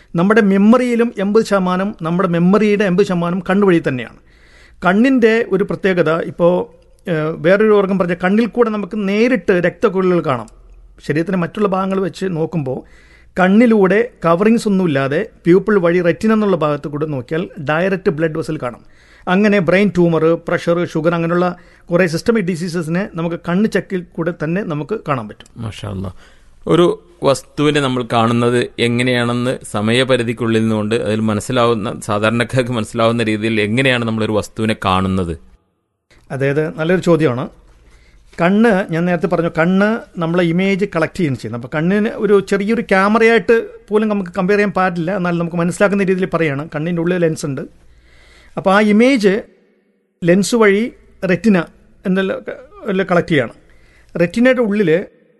നമ്മുടെ മെമ്മറിയിലും എൺപത് ശതമാനം നമ്മുടെ മെമ്മറിയുടെ എൺപത് ശതമാനം കണ്ണുവഴി തന്നെയാണ് കണ്ണിൻ്റെ ഒരു പ്രത്യേകത ഇപ്പോൾ ഏഹ്, വേറൊരു ഓർഗം പറഞ്ഞ കണ്ണിൽ കൂടെ നമുക്ക് നേരിട്ട് രക്തക്കുഴലുകൾ കാണാം ശരീരത്തിൻ്റെ മറ്റുള്ള ഭാഗങ്ങൾ വെച്ച് നോക്കുമ്പോൾ കണ്ണിലൂടെ കവറിങ്സ് ഒന്നുമില്ലാതെ പ്യൂപ്പിൾ വഴി റെറ്റിന എന്നുള്ള ഭാഗത്ത് കൂടെ നോക്കിയാൽ ഡയറക്റ്റ് ബ്ലഡ് വെസൽ കാണാം അങ്ങനെ ബ്രെയിൻ ട്യൂമർ പ്രഷർ ഷുഗർ അങ്ങനെയുള്ള കുറേ സിസ്റ്റമിക് ഡിസീസസിനെ നമുക്ക് കണ്ണ് ചെക്കിൽ കൂടെ തന്നെ നമുക്ക് കാണാൻ പറ്റും മാഷാല്ല ഒരു വസ്തുവിനെ നമ്മൾ കാണുന്നത് എങ്ങനെയാണെന്ന് സമയപരിധിക്കുള്ളിൽ നിന്നുകൊണ്ട് അതിൽ മനസ്സിലാവുന്ന സാധാരണക്കാർക്ക് മനസ്സിലാവുന്ന രീതിയിൽ എങ്ങനെയാണ് നമ്മളൊരു വസ്തുവിനെ കാണുന്നത് അതായത് നല്ലൊരു ചോദ്യമാണ് കണ്ണ് ഞാൻ നേരത്തെ പറഞ്ഞു കണ്ണ് നമ്മളെ ഇമേജ് കളക്ട് ചെയ്യുകയാണ് ചെയ്യുന്നത് അപ്പോൾ കണ്ണിന് ഒരു ചെറിയൊരു ക്യാമറയായിട്ട് പോലും നമുക്ക് കമ്പയർ ചെയ്യാൻ പാടില്ല എന്നാൽ നമുക്ക് മനസ്സിലാക്കുന്ന രീതിയിൽ പറയുകയാണ് കണ്ണിൻ്റെ ഉള്ളിൽ ലെൻസ് ഉണ്ട് അപ്പോൾ ആ ഇമേജ് ലെൻസ് വഴി റെറ്റിന എന്നുള്ള കളക്ട് ചെയ്യാണ് റെറ്റിനയുടെ ഉള്ളിൽ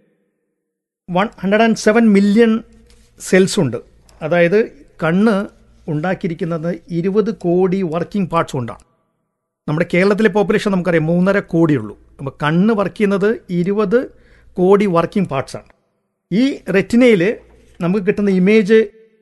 one hundred and seven million cells ഉണ്ട് അതായത് കണ്ണ് ഉണ്ടാക്കിയിരിക്കുന്നത് ഇരുപത് കോടി വർക്കിംഗ് പാർട്സ് കൊണ്ടാണ് നമ്മുടെ കേരളത്തിലെ പോപ്പുലേഷൻ നമുക്കറിയാം മൂന്നര കോടിയുള്ളൂ അപ്പോൾ കണ്ണ് വർക്ക് ചെയ്യുന്നത് ഇരുപത് കോടി വർക്കിംഗ് പാർട്സാണ് ഈ റെറ്റിനയിൽ നമുക്ക് കിട്ടുന്ന ഇമേജ്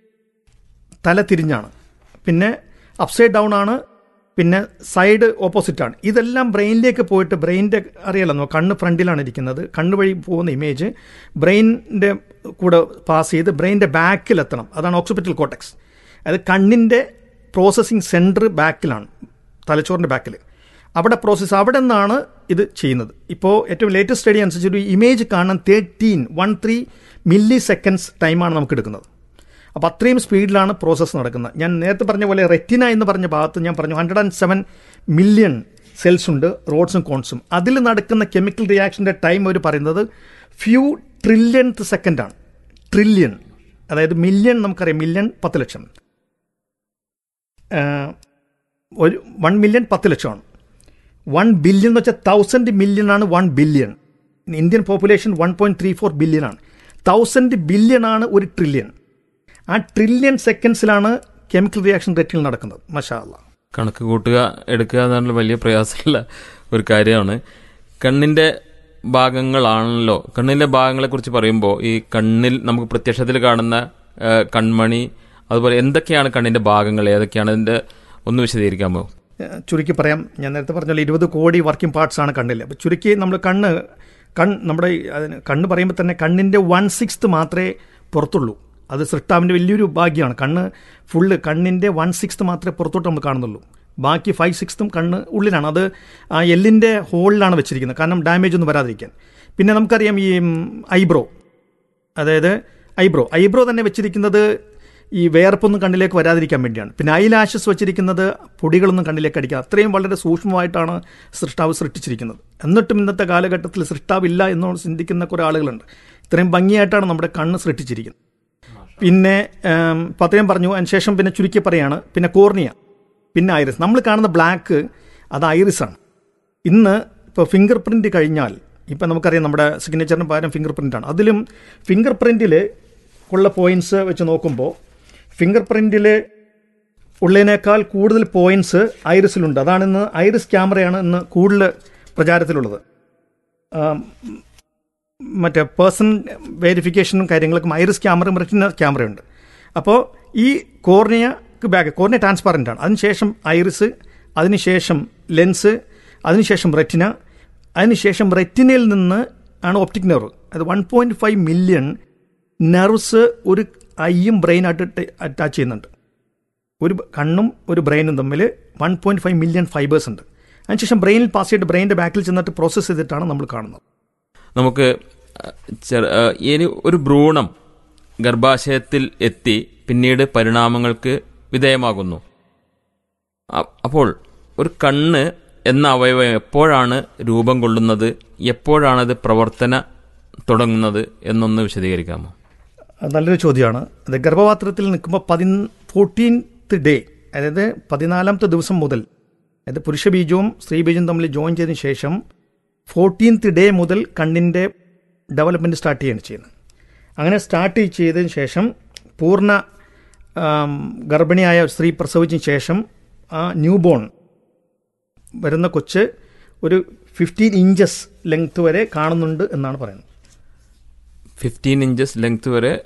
തല തിരിഞ്ഞാണ് പിന്നെ അപ്സൈഡ് ഡൗൺ ആണ് പിന്നെ സൈഡ് ഓപ്പോസിറ്റ് ആണ് ഇതെല്ലാം ബ്രെയിനിലേക്ക് പോയിട്ട് ബ്രെയിനിൻ്റെ അറിയാലോ നമുക്ക് കണ്ണ് ഫ്രണ്ടിലാണ് ഇരിക്കുന്നത് കണ്ണ് വഴി പോകുന്ന ഇമേജ് ബ്രെയിനിൻ്റെ കൂടെ പാസ് ചെയ്ത് ബ്രെയിനിൻ്റെ ബാക്കിലെത്തണം അതാണ് ഓക്സിപിറ്റൽ കോട്ടക്സ് അത് കണ്ണിൻ്റെ പ്രോസസ്സിംഗ് സെൻറ്റർ ബാക്കിലാണ് തലച്ചോറിൻ്റെ ബാക്കിൽ അവിടെ പ്രോസസ്സ് അവിടെ നിന്നാണ് ഇത് ചെയ്യുന്നത് ഇപ്പോൾ ഏറ്റവും ലേറ്റസ്റ്റ് സ്റ്റഡി അനുസരിച്ച് ഒരു ഇമേജ് കാണാൻ thirteen one three milliseconds ടൈമാണ് നമുക്ക് എടുക്കുന്നത് അപ്പോൾ അത്രയും സ്പീഡിലാണ് പ്രോസസ്സ് നടക്കുന്നത് ഞാൻ നേരത്തെ പറഞ്ഞ പോലെ റെറ്റിന എന്ന് പറഞ്ഞ ഭാഗത്ത് ഞാൻ പറഞ്ഞു hundred and seven million cells ഉണ്ട് റോഡ്സും കോൺസും അതിൽ നടക്കുന്ന കെമിക്കൽ റിയാക്ഷൻ്റെ ടൈം അവർ പറയുന്നത് ഫ്യൂ ട്രില്യൺത്ത് സെക്കൻഡാണ് ട്രില്യൺ അതായത് മില്യൺ നമുക്കറിയാം മില്യൺ പത്ത് ലക്ഷം ആഹ്, ഒരു വൺ മില്യൺ പത്ത് ലക്ഷമാണ് വൺ ബില്യൺ എന്ന് വെച്ചാൽ തൗസൻഡ് മില്യൺ ആണ് one billion Indian population one point three four billion ആണ് തൗസൻഡ് ബില്യൺ ആണ് ഒരു ട്രില്യൺ ആ ട്രില്യൺ സെക്കൻഡ്സിലാണ് കെമിക്കൽ റിയാക്ഷൻ റേറ്റിൽ നടക്കുന്നത് മഷാ അല്ലാ കണക്ക് കൂട്ടുക എടുക്കുക എന്നുള്ള വലിയ പ്രയാസമുള്ള ഒരു കാര്യമാണ് കണ്ണിന്റെ ഭാഗങ്ങളാണല്ലോ കണ്ണിന്റെ ഭാഗങ്ങളെ കുറിച്ച് പറയുമ്പോൾ ഈ കണ്ണിൽ നമുക്ക് പ്രത്യക്ഷത്തിൽ കാണുന്ന ആ, കൺമണി അതുപോലെ എന്തൊക്കെയാണ് കണ്ണിന്റെ ഭാഗങ്ങൾ ഏതൊക്കെയാണ് അതിന്റെ ഒന്ന് വിശദീകരിക്കാമോ ഏഹ് ചുരുക്കി പറയാം ഞാൻ നേരത്തെ പറഞ്ഞ ഇരുപത് കോടി വർക്കിംഗ് പാർട്സ് ആണ് കണ്ണിൽ അപ്പോൾ ചുരുക്കി നമ്മൾ കണ്ണ് കൺ നമ്മുടെ ഈ അതിന് കണ്ണ് പറയുമ്പോൾ തന്നെ കണ്ണിൻ്റെ വൺ സിക്സ്ത് മാത്രമേ പുറത്തുള്ളൂ അത് സൃഷ്ടാവിൻ്റെ വലിയൊരു ഭാഗ്യമാണ് കണ്ണ് ഫുള്ള് കണ്ണിൻ്റെ വൺ സിക്സ്ത് മാത്രമേ പുറത്തോട്ട് നമ്മൾ കാണുന്നുള്ളൂ ബാക്കി ഫൈവ് സിക്സ്തും കണ്ണ് ഉള്ളിലാണ് അത് ആ എല്ലിൻ്റെ ഹോളിലാണ് വെച്ചിരിക്കുന്നത് കാരണം ഡാമേജ് ഒന്നും വരാതിരിക്കാൻ പിന്നെ നമുക്കറിയാം ഈ ഐബ്രോ അതായത് ഐബ്രോ ഐബ്രോ തന്നെ വെച്ചിരിക്കുന്നത് ഈ വേർപ്പൊന്നും കണ്ണിലേക്ക് വരാതിരിക്കാൻ വേണ്ടിയാണ് പിന്നെ ഐലാഷസ് വെച്ചിരിക്കുന്നത് പൊടികളൊന്നും കണ്ണിലേക്ക് അടിക്കുക അത്രയും വളരെ സൂക്ഷ്മമായിട്ടാണ് സൃഷ്ടാവ് സൃഷ്ടിച്ചിരിക്കുന്നത് എന്നിട്ടും ഇന്നത്തെ കാലഘട്ടത്തിൽ സൃഷ്ടാവില്ല എന്ന് ചിന്തിക്കുന്ന കുറേ ആളുകളുണ്ട് ഇത്രയും ഭംഗിയായിട്ടാണ് നമ്മുടെ കണ്ണ് സൃഷ്ടിച്ചിരിക്കുന്നത് പിന്നെ ഉം, പത്രയും പറഞ്ഞു അതിനുശേഷം പിന്നെ ചുരുക്കി പറയാണ് പിന്നെ കോർണിയ പിന്നെ ഐറിസ് നമ്മൾ കാണുന്ന ബ്ലാക്ക് അത് ഐറിസാണ് ഇന്ന് ഇപ്പോൾ ഫിംഗർ പ്രിൻറ്റ് കഴിഞ്ഞാൽ ഇപ്പം നമുക്കറിയാം നമ്മുടെ സിഗ്നേച്ചറിന് പകരം ഫിംഗർ പ്രിൻ്റാണ് അതിലും ഫിംഗർ പ്രിൻറ്റിൽ ഉള്ള പോയിൻറ്റ്സ് വെച്ച് നോക്കുമ്പോൾ ഫിംഗർ പ്രിൻറ്റിൽ ഉള്ളതിനേക്കാൾ കൂടുതൽ പോയിൻറ്റ്സ് ഐറിസിലുണ്ട് അതാണ് ഇന്ന് ഐറിസ് ക്യാമറയാണ് ഇന്ന് കൂടുതൽ പ്രചാരത്തിലുള്ളത് ആം, മറ്റേ പേഴ്സൺ വെരിഫിക്കേഷനും കാര്യങ്ങൾക്കും ഐറിസ് ക്യാമറയും റെറ്റിന ക്യാമറയുണ്ട് അപ്പോൾ ഈ കോർണിയക്ക് ബാക്ക് കോർണിയ ട്രാൻസ്പാറൻ്റ് ആണ് അതിനുശേഷം ഐറിസ് അതിനുശേഷം ലെൻസ് അതിനുശേഷം റെറ്റിന അതിനുശേഷം റെറ്റിനയിൽ നിന്ന് ആണ് ഒപ്റ്റിക് നെർവ് അത് one point five million nerves ഒരു ഐയും ബ്രെയിനായിട്ട് അറ്റാച്ച് ചെയ്യുന്നുണ്ട് ഒരു കണ്ണും ഒരു ബ്രെയിനും തമ്മിൽ one point five million fibres ഉണ്ട് അതിനുശേഷം ബ്രെയിനിൽ പാസ് ചെയ്തിട്ട് ബ്രെയിനിൻ്റെ ബാക്കിൽ ചെന്നിട്ട് പ്രോസസ്സ് ചെയ്തിട്ടാണ് നമ്മൾ കാണുന്നത് നമുക്ക് അഹ്, ചെറു- അഹ്, ഇനി ഒരു ഭ്രൂണം ഗർഭാശയത്തിൽ എത്തി പിന്നീട് പരിണാമങ്ങൾക്ക് വിധേയമാകുന്നു അ- അപ്പോൾ ഒരു കണ്ണ് എന്ന അവയവം എപ്പോഴാണ് രൂപം കൊള്ളുന്നത് എപ്പോഴാണത് പ്രവർത്തന തുടങ്ങുന്നത് എന്നൊന്ന് വിശദീകരിക്കാമോ അത് നല്ലൊരു ചോദ്യമാണ് അത് ഗർഭപാത്രത്തിൽ നിൽക്കുമ്പോൾ പതി ഫോർട്ടീൻത്ത് ഡേ അതായത് പതിനാലാമത്തെ ദിവസം മുതൽ അതായത് പുരുഷബീജവും സ്ത്രീബീജവും തമ്മിൽ ജോയിൻ ചെയ്തതിന് ശേഷം ഫോർട്ടീൻത്ത് ഡേ മുതൽ കണ്ണിൻ്റെ ഡെവലപ്മെൻറ്റ് സ്റ്റാർട്ട് ചെയ്യുകയാണ് ചെയ്യുന്നത് അങ്ങനെ സ്റ്റാർട്ട് ചെയ്തതിന് ശേഷം പൂർണ്ണ ആം, ഗർഭിണിയായ ഒരു സ്ത്രീ പ്രസവിച്ചതിന് ശേഷം ആ ന്യൂ ബോൺ വരുന്ന കൊച്ച് ഒരു ഫിഫ്റ്റീൻ ഇഞ്ചസ് ലെങ്ത് വരെ കാണുന്നുണ്ട് എന്നാണ് പറയുന്നത് ഫിഫ്റ്റീൻ ഇഞ്ചസ് ലെങ്ത് വരെ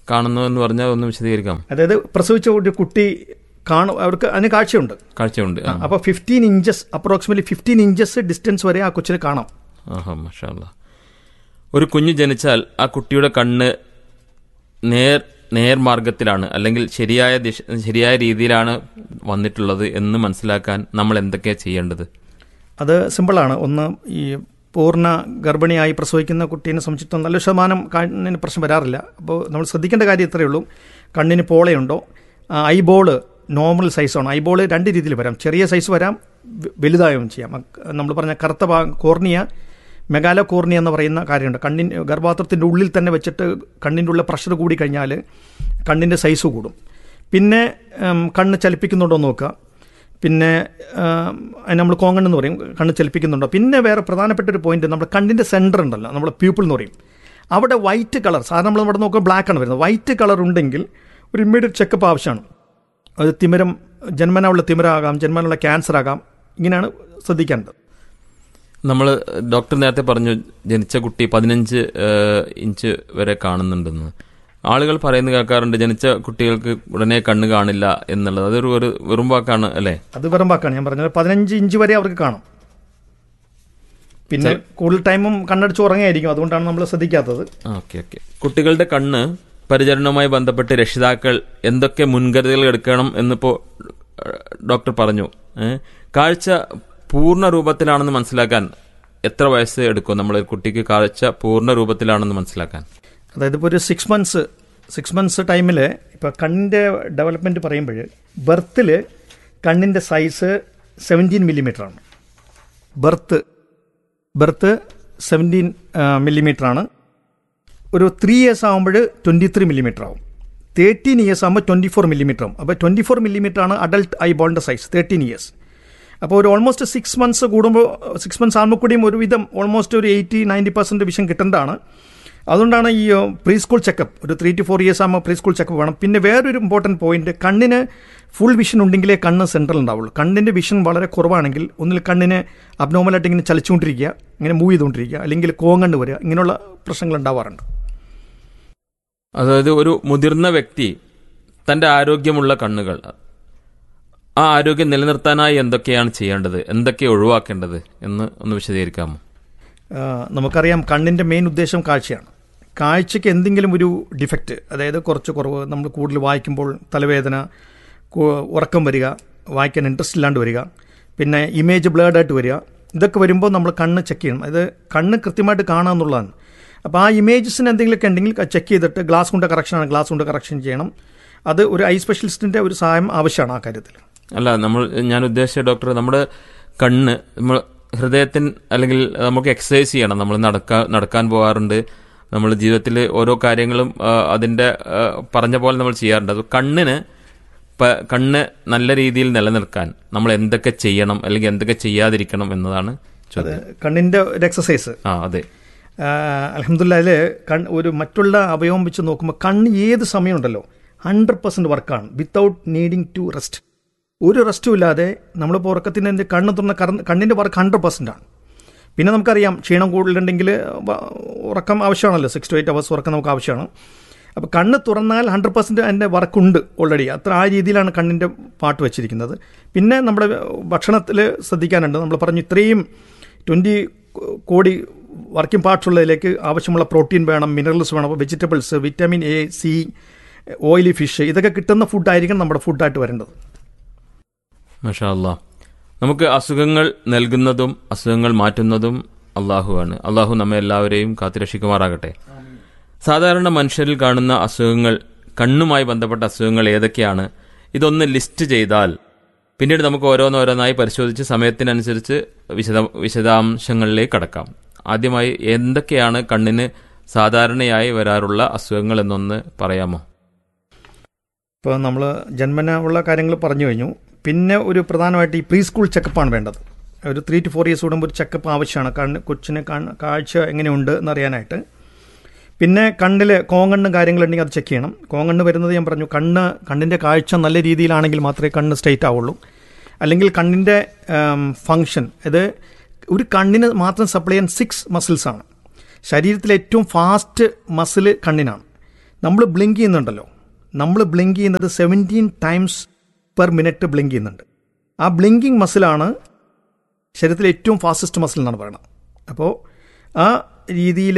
കാണുന്നു എന്ന് പറഞ്ഞാൽ ഒന്ന് വിശദീകരിക്കാം അതായത് പ്രസവിച്ച ഒരു കുട്ടി കാണും അവർക്ക് അതിന് കാഴ്ചയുണ്ട് കാഴ്ചയുണ്ട് ആ. അപ്പോൾ fifteen inches approximately fifteen inches distance വരെ ആ കൊച്ചിനെ കാണാം ആഹാ മാഷാ അല്ലാ. ഒരു കുഞ്ഞ് ജനിച്ചാൽ ആ കുട്ടിയുടെ കണ്ണ് നേർ നേർമാർഗത്തിലാണ് അല്ലെങ്കിൽ ശരിയായ ദിശ ശരിയായ രീതിയിലാണ് വന്നിട്ടുള്ളത് എന്ന് മനസ്സിലാക്കാൻ നമ്മൾ എന്തൊക്കെയാണ് ചെയ്യേണ്ടത് അത് സിമ്പിളാണ് ഒന്ന് ഈ പൂർണ്ണ ഗർഭിണിയായി പ്രസവിക്കുന്ന കുട്ടീനെ സംബന്ധിച്ചിടത്തോളം നല്ല ശതമാനം കണ്ണിന് പ്രശ്നം വരാറില്ല അപ്പോൾ നമ്മൾ ശ്രദ്ധിക്കേണ്ട കാര്യം ഇത്രയേ ഉള്ളൂ കണ്ണിന് പോളയുണ്ടോ ഐബോള് നോർമൽ സൈസാണ് ഐബോള് രണ്ട് രീതിയിൽ വരാം ചെറിയ സൈസ് വരാം വ- വലുതായും ചെയ്യാം അ- നമ്മൾ പറഞ്ഞ കറുത്ത ഭാഗം കോർണിയ മെഗാലോ കോർണിയ എന്ന് പറയുന്ന കാര്യമുണ്ട് കണ്ണിൻ ഗർഭപാത്രത്തിൻ്റെ ഉള്ളിൽ തന്നെ വെച്ചിട്ട് കണ്ണിൻ്റെ ഉള്ളിൽ പ്രഷർ കൂടി കഴിഞ്ഞാൽ കണ്ണിൻ്റെ സൈസ് കൂടും പിന്നെ ഉം, കണ്ണ് ചലിപ്പിക്കുന്നുണ്ടോ എന്ന് നോക്കുക പിന്നെ ആം, അതിന് നമ്മൾ കോങ്ങൺ എന്ന് പറയും കണ്ണ് ചലിപ്പിക്കുന്നുണ്ടോ പിന്നെ വേറെ പ്രധാനപ്പെട്ട ഒരു പോയിന്റ് നമ്മുടെ കണ്ണിൻ്റെ സെൻറ്റർ ഉണ്ടല്ലോ നമ്മുടെ പ്യൂപ്പിൾ എന്ന് പറയും അവിടെ വൈറ്റ് കളർ സാധാരണ നമ്മൾ ഇവിടെ നോക്കുമ്പോൾ ബ്ലാക്ക് ആണ് വരുന്നത് വൈറ്റ് കളർ ഉണ്ടെങ്കിൽ ഒരു ഇമ്മീഡിയറ്റ് ചെക്കപ്പ് ആവശ്യമാണ് അത് തിമിരം ജന്മന ഉള്ള തിമിരാകാം ജന്മനുള്ള ക്യാൻസർ ആകാം ഇങ്ങനെയാണ് ശ്രദ്ധിക്കേണ്ടത് നമ്മൾ ഡോക്ടർ നേരത്തെ പറഞ്ഞു ജനിച്ച കുട്ടി പതിനഞ്ച് ഏഹ്, ഇഞ്ച് വരെ കാണുന്നുണ്ടെന്ന് ആളുകൾ പറയുന്നത് കേൾക്കാറുണ്ട് ജനിച്ച കുട്ടികൾക്ക് ഉടനെ കണ്ണ് കാണില്ല എന്നുള്ളത് അതൊരു ഒരു വെറും വാക്കാണ് അല്ലേ അത് വെറും വാക്കാണ് ഞാൻ പറഞ്ഞത് പതിനഞ്ച് ഇഞ്ച് വരെ അവർക്ക് കാണാം പിന്നെ കൂടുതൽ ടൈമും കണ്ണടിച്ച് ഉറങ്ങായിരിക്കും അതുകൊണ്ടാണ് നമ്മൾ ശ്രദ്ധിക്കാത്തത് ഓക്കെ ഓക്കെ കുട്ടികളുടെ കണ്ണ് പരിചരണവുമായി ബന്ധപ്പെട്ട് രക്ഷിതാക്കൾ എന്തൊക്കെ മുൻകരുതലുകൾ എടുക്കണം എന്നിപ്പോ ഏഹ്, ഡോക്ടർ പറഞ്ഞു ഏഹ്, കാഴ്ച പൂർണ്ണ രൂപത്തിലാണെന്ന് മനസ്സിലാക്കാൻ എത്ര വയസ്സ് എടുക്കും നമ്മൾ കുട്ടിക്ക് കാഴ്ച പൂർണ്ണ രൂപത്തിലാണെന്ന് മനസ്സിലാക്കാൻ അതായത് ഇപ്പോൾ ഒരു സിക്സ് മന്ത്സ് സിക്സ് മന്ത്സ് ടൈമിൽ ഇപ്പോൾ കണ്ണിൻ്റെ ഡെവലപ്മെൻറ്റ് പറയുമ്പോൾ ബർത്തിൽ കണ്ണിൻ്റെ സൈസ് സെവൻറ്റീൻ മില്ലിമീറ്റർ ആണ് ബർത്ത് ബർത്ത് സെവൻറ്റീൻ മില്ലിമീറ്റർ ആണ് ഒരു ത്രീ ഇയേഴ്സ് ആകുമ്പോൾ ട്വൻറ്റി ത്രീ മില്ലിമീറ്റർ ആവും തേർട്ടീൻ ഇയേഴ്സ് ആകുമ്പോൾ ട്വൻറ്റി ഫോർ മില്ലിമീറ്റർ ആവും അപ്പോൾ ട്വൻറ്റി ഫോർ മില്ലിമീറ്റർ ആണ് അഡൾട്ട് ഐബോളിൻ്റെ സൈസ് തേർട്ടീൻ ഇയേഴ്സ് അപ്പോൾ ഒരു ഓൾമോസ്റ്റ് സിക്സ് മന്ത്സ് കൂടുമ്പോൾ സിക്സ് മന്ത്സ് ആകുമ്പോൾ കൂടിയും ഒരുവിധം ഓൾമോസ്റ്റ് ഒരു എയ്റ്റി നയൻറ്റി പെർസെൻറ്റ് വിഷൻ കിട്ടേണ്ടതാണ് അതുകൊണ്ടാണ് ഈ പ്രീ സ്കൂൾ ചെക്കപ്പ് ഒരു ത്രീ ടു ഫോർ ഇയേഴ്സ് ആകുമ്പോൾ പ്രീ സ്കൂൾ ചെക്കപ്പ് വേണം പിന്നെ വേറൊരു ഇമ്പോർട്ടൻറ്റ് പോയിന്റ് കണ്ണിന് ഫുൾ വിഷൻ ഉണ്ടെങ്കിലേ കണ്ണ് സെൻട്രൽ ഉണ്ടാവുള്ളൂ കണ്ണിൻ്റെ വിഷൻ വളരെ കുറവാണെങ്കിൽ ഒന്നിൽ കണ്ണിന് അബ്നോമലായിട്ട് ഇങ്ങനെ ചലിച്ചുകൊണ്ടിരിക്കുക ഇങ്ങനെ മൂവ് ചെയ്തുകൊണ്ടിരിക്കുക അല്ലെങ്കിൽ കോങ്ങണ്ട് വരിക ഇങ്ങനെയുള്ള പ്രശ്നങ്ങൾ ഉണ്ടാവാറുണ്ട് അതായത് ഒരു മുതിർന്ന വ്യക്തി തന്റെ ആരോഗ്യമുള്ള കണ്ണുകൾ ആ ആരോഗ്യം നിലനിർത്താനായി എന്തൊക്കെയാണ് ചെയ്യേണ്ടത് എന്തൊക്കെ ഒഴിവാക്കേണ്ടത് എന്ന് ഒന്ന് വിശദീകരിക്കാമോ ആ, നമുക്കറിയാം കണ്ണിൻ്റെ മെയിൻ ഉദ്ദേശം കാഴ്ചയാണ് കാഴ്ചയ്ക്ക് എന്തെങ്കിലും ഒരു ഡിഫക്റ്റ് അതായത് കുറച്ച് കുറവ് നമ്മൾ കൂടുതൽ വായിക്കുമ്പോൾ തലവേദന കു- ഉറക്കം വരിക വായിക്കാൻ ഇൻട്രസ്റ്റ് ഇല്ലാണ്ട് വരിക പിന്നെ ഇമേജ് ബ്ലേഡായിട്ട് വരിക ഇതൊക്കെ വരുമ്പോൾ നമ്മൾ കണ്ണ് ചെക്ക് ചെയ്യണം അത് കണ്ണ് കൃത്യമായിട്ട് കാണുക എന്നുള്ളതാണ് അപ്പോൾ ആ ഇമേജസിന് എന്തെങ്കിലുമൊക്കെ ഉണ്ടെങ്കിൽ ചെക്ക് ചെയ്തിട്ട് ഗ്ലാസ് കൊണ്ട് കറക്ഷനാണ് ഗ്ലാസ് കൊണ്ട് കറക്ഷൻ ചെയ്യണം അത് ഒരു ഐ സ്പെഷ്യലിസ്റ്റിൻ്റെ ഒരു സഹായം ആവശ്യമാണ് ആ കാര്യത്തിൽ അല്ല നമ്മൾ ഞാൻ ഉദ്ദേശിച്ച ഡോക്ടർ നമ്മുടെ കണ്ണ് നമ്മൾ ഹൃദയത്തിന് അല്ലെങ്കിൽ നമുക്ക് എക്സസൈസ് ചെയ്യണം നമ്മൾ നടക്കാൻ നടക്കാൻ പോകാറുണ്ട് നമ്മൾ ജീവിതത്തിൽ ഓരോ കാര്യങ്ങളും ആ, അതിന്റെ ആ, പറഞ്ഞ പോലെ നമ്മൾ ചെയ്യാറുണ്ട് അത് കണ്ണിന് പ- കണ്ണ് നല്ല രീതിയിൽ നിലനിൽക്കാൻ നമ്മൾ എന്തൊക്കെ ചെയ്യണം അല്ലെങ്കിൽ എന്തൊക്കെ ചെയ്യാതിരിക്കണം എന്നതാണ് അത് ചോദ്യം കണ്ണിൻ്റെ ഒരു എക്സസൈസ് ആ അതെ അലഹമില്ല അതിൽ കൺ ഒരു മറ്റുള്ള അവയവം വെച്ച് നോക്കുമ്പോൾ കണ്ണ് ഏത് സമയമുണ്ടല്ലോ ഹൺഡ്രഡ് പെർസെൻറ്റ് വർക്കാണ് വിത്തൗട്ട് നീഡിങ് ടു റെസ്റ്റ് ഒരു റെസ്റ്റും ഇല്ലാതെ നമ്മളിപ്പോൾ ഉറക്കത്തിൻ്റെ കണ്ണ് തുറന്ന കറ- കണ്ണിൻ്റെ വർക്ക് ഹൺഡ്രഡ് പെർസെൻ്റ് ആണ് പിന്നെ നമുക്കറിയാം ക്ഷീണം കൂടുതലുണ്ടെങ്കിൽ വ- ഉറക്കം ആവശ്യമാണല്ലോ സിക്സ് ടു എയ്റ്റ് അവേഴ്സ് ഉറക്കം നമുക്ക് ആവശ്യമാണ് അപ്പോൾ കണ്ണ് തുറന്നാൽ ഹൺഡ്രഡ് പെർസെൻറ്റ് അതിൻ്റെ വർക്കുണ്ട് ഓൾറെഡി അത്ര ആ രീതിയിലാണ് കണ്ണിൻ്റെ പാട്ട് വെച്ചിരിക്കുന്നത് പിന്നെ നമ്മുടെ ഭക്ഷണത്തിൽ ശ്രദ്ധിക്കാനുണ്ട് നമ്മൾ പറഞ്ഞു ഇത്രയും ട്വൻറ്റി കോടി വർക്കിംഗ് പാർട്സ് ഉള്ളതിലേക്ക് ആവശ്യമുള്ള പ്രോട്ടീൻ വേണം മിനറൽസ് വേണം അപ്പോൾ vegetables vitamin A C oily fish ഇതൊക്കെ കിട്ടുന്ന ഫുഡായിരിക്കണം നമ്മുടെ ഫുഡായിട്ട് വരേണ്ടത് മഷാ അല്ലാ നമുക്ക് അസുഖങ്ങൾ നൽകുന്നതും അസുഖങ്ങൾ മാറ്റുന്നതും അള്ളാഹുവാണ് അള്ളാഹു നമ്മെ എല്ലാവരെയും കാത്തുരക്ഷിക്കുമാറാകട്ടെ സാധാരണ മനുഷ്യരിൽ കാണുന്ന അസുഖങ്ങൾ കണ്ണുമായി ബന്ധപ്പെട്ട അസുഖങ്ങൾ ഏതൊക്കെയാണ് ഇതൊന്ന് ലിസ്റ്റ് ചെയ്താൽ പിന്നീട് നമുക്ക് ഓരോന്നോരോന്നായി പരിശോധിച്ച് സമയത്തിനനുസരിച്ച് വിശദ വിശദാംശങ്ങളിലേക്ക് കടക്കാം ആദ്യമായി എന്തൊക്കെയാണ് കണ്ണിന് സാധാരണയായി വരാറുള്ള അസുഖങ്ങൾ എന്നൊന്ന് പറയാമോ ഇപ്പോൾ നമ്മൾ ജന്മന ഉള്ള കാര്യങ്ങൾ പറഞ്ഞു കഴിഞ്ഞു പിന്നെ ഒരു പ്രധാനമായിട്ട് ഈ പ്രീ സ്കൂൾ ചെക്കപ്പാണ് വേണ്ടത് ഒരു ത്രീ ടു ഫോർ ഇയേഴ്സ് കൂടുമ്പോൾ ഒരു ചെക്കപ്പ് ആവശ്യമാണ് കണ്ണ് കൊച്ചിന് കണ്ണ് കാഴ്ച എങ്ങനെയുണ്ട് എന്നറിയാനായിട്ട് പിന്നെ കണ്ണിൽ കോങ്കണ്ണ് കാര്യങ്ങളുണ്ടെങ്കിൽ അത് ചെക്ക് ചെയ്യണം കോങ്കണ്ണ് വരുന്നത് ഞാൻ പറഞ്ഞു കണ്ണ് കണ്ണിൻ്റെ കാഴ്ച നല്ല രീതിയിലാണെങ്കിൽ മാത്രമേ കണ്ണ് സ്ട്രൈറ്റ് ആവുള്ളൂ അല്ലെങ്കിൽ കണ്ണിൻ്റെ ഫങ്ഷൻ ഇത് ഒരു കണ്ണിന് മാത്രം സപ്ലൈ ചെയ്യാൻ സിക്സ് മസിൽസാണ് ശരീരത്തിലെ ഏറ്റവും ഫാസ്റ്റ് മസിൽ കണ്ണിനാണ് നമ്മൾ ബ്ലിങ്ക് ചെയ്യുന്നുണ്ടല്ലോ നമ്മൾ ബ്ലിങ്ക് ചെയ്യുന്നത് seventeen times per minute blink ചെയ്യുന്നുണ്ട് ആ ബ്ലിങ്കിങ് മസിലാണ് ശരീരത്തിലെ ഏറ്റവും ഫാസ്റ്റസ്റ്റ് മസിൽ എന്നാണ് പറയുന്നത് അപ്പോൾ ആ രീതിയിൽ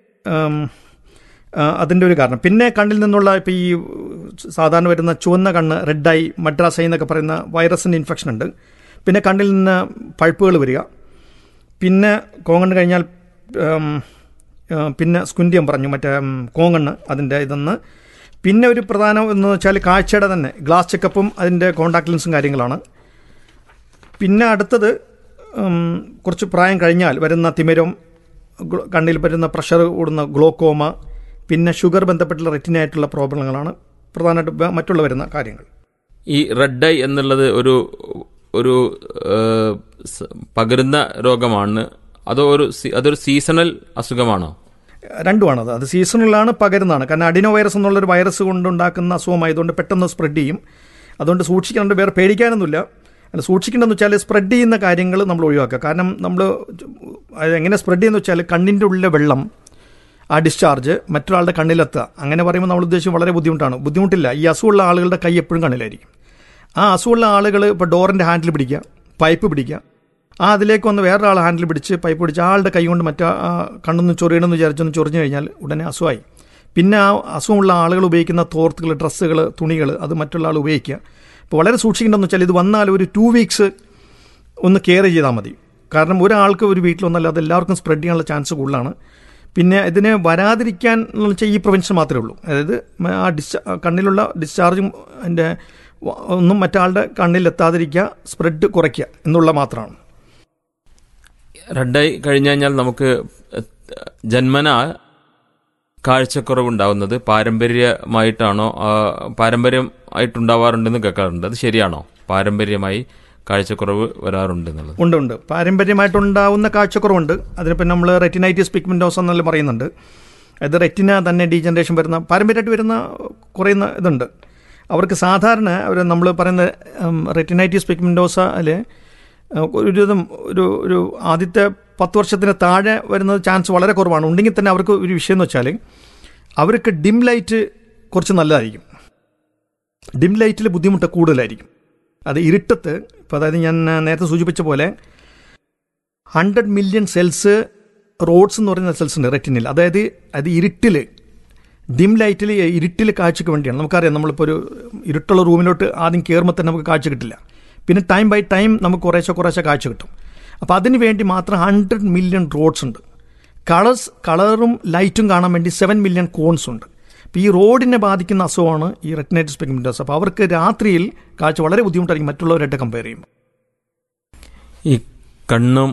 അതിൻ്റെ ഒരു കാരണം പിന്നെ കണ്ണിൽ നിന്നുള്ള ഇപ്പോൾ ഈ സാധാരണ വരുന്ന ചുവന്ന കണ്ണ് റെഡായി മദ്രാസൈ എന്നൊക്കെ പറയുന്ന വൈറസിൻ്റെ ഇൻഫെക്ഷൻ ഉണ്ട് പിന്നെ കണ്ണിൽ നിന്ന് പഴുപ്പുകൾ വരിക പിന്നെ കോങ്ങണ്ണ് കഴിഞ്ഞാൽ ഉം, ആ, പിന്നെ സ്കുന്തിയം പറഞ്ഞു മറ്റേ ഉം, കോങ്ങണ്ണ് അതിൻ്റെ ഇതെന്ന് പിന്നെ ഒരു പ്രധാനം എന്ന് വെച്ചാൽ കാഴ്ചയുടെ തന്നെ ഗ്ലാസ് ചെക്കപ്പും അതിൻ്റെ കോണ്ടാക്ട് ലെൻസും കാര്യങ്ങളാണ് പിന്നെ അടുത്തത് ഉം, കുറച്ച് പ്രായം കഴിഞ്ഞാൽ വരുന്ന തിമിരം ഗ്ലോ- കണ്ണിൽ വരുന്ന പ്രഷർ കൂടുന്ന ഗ്ലോക്കോമ പിന്നെ ഷുഗർ ബന്ധപ്പെട്ടുള്ള റെറ്റിനായിട്ടുള്ള പ്രോബ്ലങ്ങളാണ് പ്രധാനമായിട്ട് വ- മറ്റുള്ള വരുന്ന കാര്യങ്ങൾ ഈ റെഡ് ഐ എന്നുള്ളത് ഒരു ഒരു ഏഹ്, സ- പകരുന്ന രോഗമാണ് അതോ ഒരു സീ- അതൊരു സീസണൽ അസുഖമാണോ രണ്ടുമാണത് അത് സീസണിലാണ് പകരുന്നതാണ് കാരണം അഡിനോ വൈറസ് എന്നുള്ളൊരു വൈറസ് കൊണ്ടുണ്ടാക്കുന്ന അസുഖമായതുകൊണ്ട് പെട്ടെന്ന് സ്പ്രെഡ് ചെയ്യും അതുകൊണ്ട് സൂക്ഷിക്കാണ്ട് വേറെ പേടിക്കാനൊന്നുമില്ല അല്ല സൂക്ഷിക്കേണ്ടതെന്ന് വെച്ചാൽ സ്പ്രെഡ് ചെയ്യുന്ന കാര്യങ്ങൾ നമ്മൾ ഒഴിവാക്കുക കാരണം നമ്മൾ അത് എങ്ങനെ സ്പ്രെഡ് ചെയ്യുന്ന വെച്ചാൽ കണ്ണിൻ്റെ ഉള്ളിലെ വെള്ളം ആ ഡിസ്ചാർജ് മറ്റൊരാളുടെ കണ്ണിലെത്തുക അങ്ങനെ പറയുമ്പോൾ നമ്മൾ ഉദ്ദേശിച്ച് വളരെ ബുദ്ധിമുട്ടാണ് ബുദ്ധിമുട്ടില്ല ഈ അസുഖമുള്ള ആളുകളുടെ കൈ എപ്പോഴും കണ്ണിലായിരിക്കും ആ അസുഖമുള്ള ആളുകൾ ഇപ്പോൾ ഡോറിൻ്റെ ഹാൻഡിൽ പിടിക്കുക പൈപ്പ് പിടിക്കുക ആ അതിലേക്ക് വന്ന് വേറൊരാൾ ഹാൻഡിൽ പിടിച്ച് പൈപ്പ് പിടിച്ച് ആളുടെ കൈ കൊണ്ട് മറ്റേ ആ കണ്ണൊന്ന് ചൊറിയണമെന്ന് വിചാരിച്ചൊന്ന് ചൊറിഞ്ഞു കഴിഞ്ഞാൽ ഉടനെ അസുഖമായി പിന്നെ ആ അസുഖമുള്ള ആളുകൾ ഉപയോഗിക്കുന്ന തോർത്തുകൾ ഡ്രസ്സുകൾ തുണികൾ അത് മറ്റുള്ള ആൾ ഉപയോഗിക്കുക ഇപ്പോൾ വളരെ സൂക്ഷിക്കേണ്ടതെന്ന് വെച്ചാൽ ഇത് വന്നാൽ ഒരു ടു വീക്സ് ഒന്ന് കെയർ ചെയ്താൽ മതി കാരണം ഒരാൾക്ക് ഒരു വീട്ടിൽ വന്നാൽ അത് എല്ലാവർക്കും സ്പ്രെഡ് ചെയ്യാനുള്ള ചാൻസ് കൂടുതലാണ് പിന്നെ ഇതിന് വരാതിരിക്കാൻ എന്ന് വെച്ചാൽ ഈ പ്രിവെൻഷൻ മാത്രമേ ഉള്ളൂ അതായത് മ- ആ ഡിസ്ചാ കണ്ണിലുള്ള ഡിസ്ചാർജും അതിൻ്റെ വ- ഒന്നും മറ്റാളുടെ കണ്ണിലെത്താതിരിക്കുക സ്പ്രെഡ് കുറയ്ക്കുക എന്നുള്ള മാത്രമാണ് റെഡ് ഐ കഴിഞ്ഞു കഴിഞ്ഞാൽ നമുക്ക് ജന്മന കാഴ്ചക്കുറവുണ്ടാവുന്നത് പാരമ്പര്യമായിട്ടാണോ ആ, പാരമ്പര്യമായിട്ടുണ്ടാവാറുണ്ടെന്ന് കേൾക്കാറുണ്ട് അത് ശരിയാണോ പാരമ്പര്യമായി കാഴ്ചക്കുറവ് വരാറുണ്ടെന്നുള്ളത് ഉണ്ട് ഉണ്ട് പാരമ്പര്യമായിട്ടുണ്ടാവുന്ന കാഴ്ചക്കുറവുണ്ട് അതിനിപ്പോൾ നമ്മൾ റെറ്റിനൈറ്റിസ് പിഗ്മെൻറ്റോസ് എന്നെല്ലാം പറയുന്നുണ്ട് അത് റെറ്റിന തന്നെ ഡീജനറേഷൻ വരുന്ന പാരമ്പര്യമായിട്ട് വരുന്ന കുറയുന്ന ഇതുണ്ട് അവർക്ക് സാധാരണ അവർ നമ്മൾ പറയുന്ന റെറ്റിനൈറ്റിസ് പിഗ്മെൻറ്റോസ അതിൽ ഒരു വിധം ഒരു ഒരു ആദ്യത്തെ പത്ത് വർഷത്തിന് താഴെ വരുന്ന ചാൻസ് വളരെ കുറവാണ് ഉണ്ടെങ്കിൽ തന്നെ അവർക്ക് ഒരു വിഷയം എന്ന് വെച്ചാൽ അവർക്ക് ഡിം ലൈറ്റ് കുറച്ച് നല്ലതായിരിക്കും ഡിം ലൈറ്റിൽ ബുദ്ധിമുട്ട് കൂടുതലായിരിക്കും അത് ഇരുട്ടത്ത് ഇപ്പോൾ അതായത് ഞാൻ നേരത്തെ സൂചിപ്പിച്ച പോലെ ഹൺഡ്രഡ് മില്യൺ സെൽസ് റോഡ്സ് എന്ന് പറയുന്ന സെൽസ് ഉണ്ട് റെറ്റിനിൽ അതായത് അത് ഇരുട്ടിൽ ഡിം ലൈറ്റിൽ ഇരുട്ടിൽ കാഴ്ചയ്ക്ക് വേണ്ടിയാണ് നമുക്കറിയാം നമ്മളിപ്പോൾ ഒരു ഇരുട്ടുള്ള റൂമിലോട്ട് ആദ്യം കയറുമ്പോൾ തന്നെ നമുക്ക് കാഴ്ച കിട്ടില്ല പിന്നെ ടൈം ബൈ ടൈം നമുക്ക് കുറേശ്ശെ കുറേശ്ശെ കാഴ്ച കിട്ടും അപ്പോൾ അതിന് വേണ്ടി മാത്രം ഹൺഡ്രഡ് മില്യൺ റോഡ്സ് ഉണ്ട് കളേഴ്സ് കളറും ലൈറ്റും കാണാൻ വേണ്ടി സെവൻ മില്യൺ കോൺസ് ഉണ്ട് അപ്പോൾ ഈ റോഡിനെ ബാധിക്കുന്ന അസുഖമാണ് ഈ റെറ്റിനൈറ്റിസ് പിഗ്മെൻറ്റോസ് അപ്പോൾ അവർക്ക് രാത്രിയിൽ കാഴ്ച വളരെ ബുദ്ധിമുട്ടായിരിക്കും മറ്റുള്ളവരായിട്ട് കമ്പയർ ചെയ്യുമ്പോൾ ഈ കണ്ണും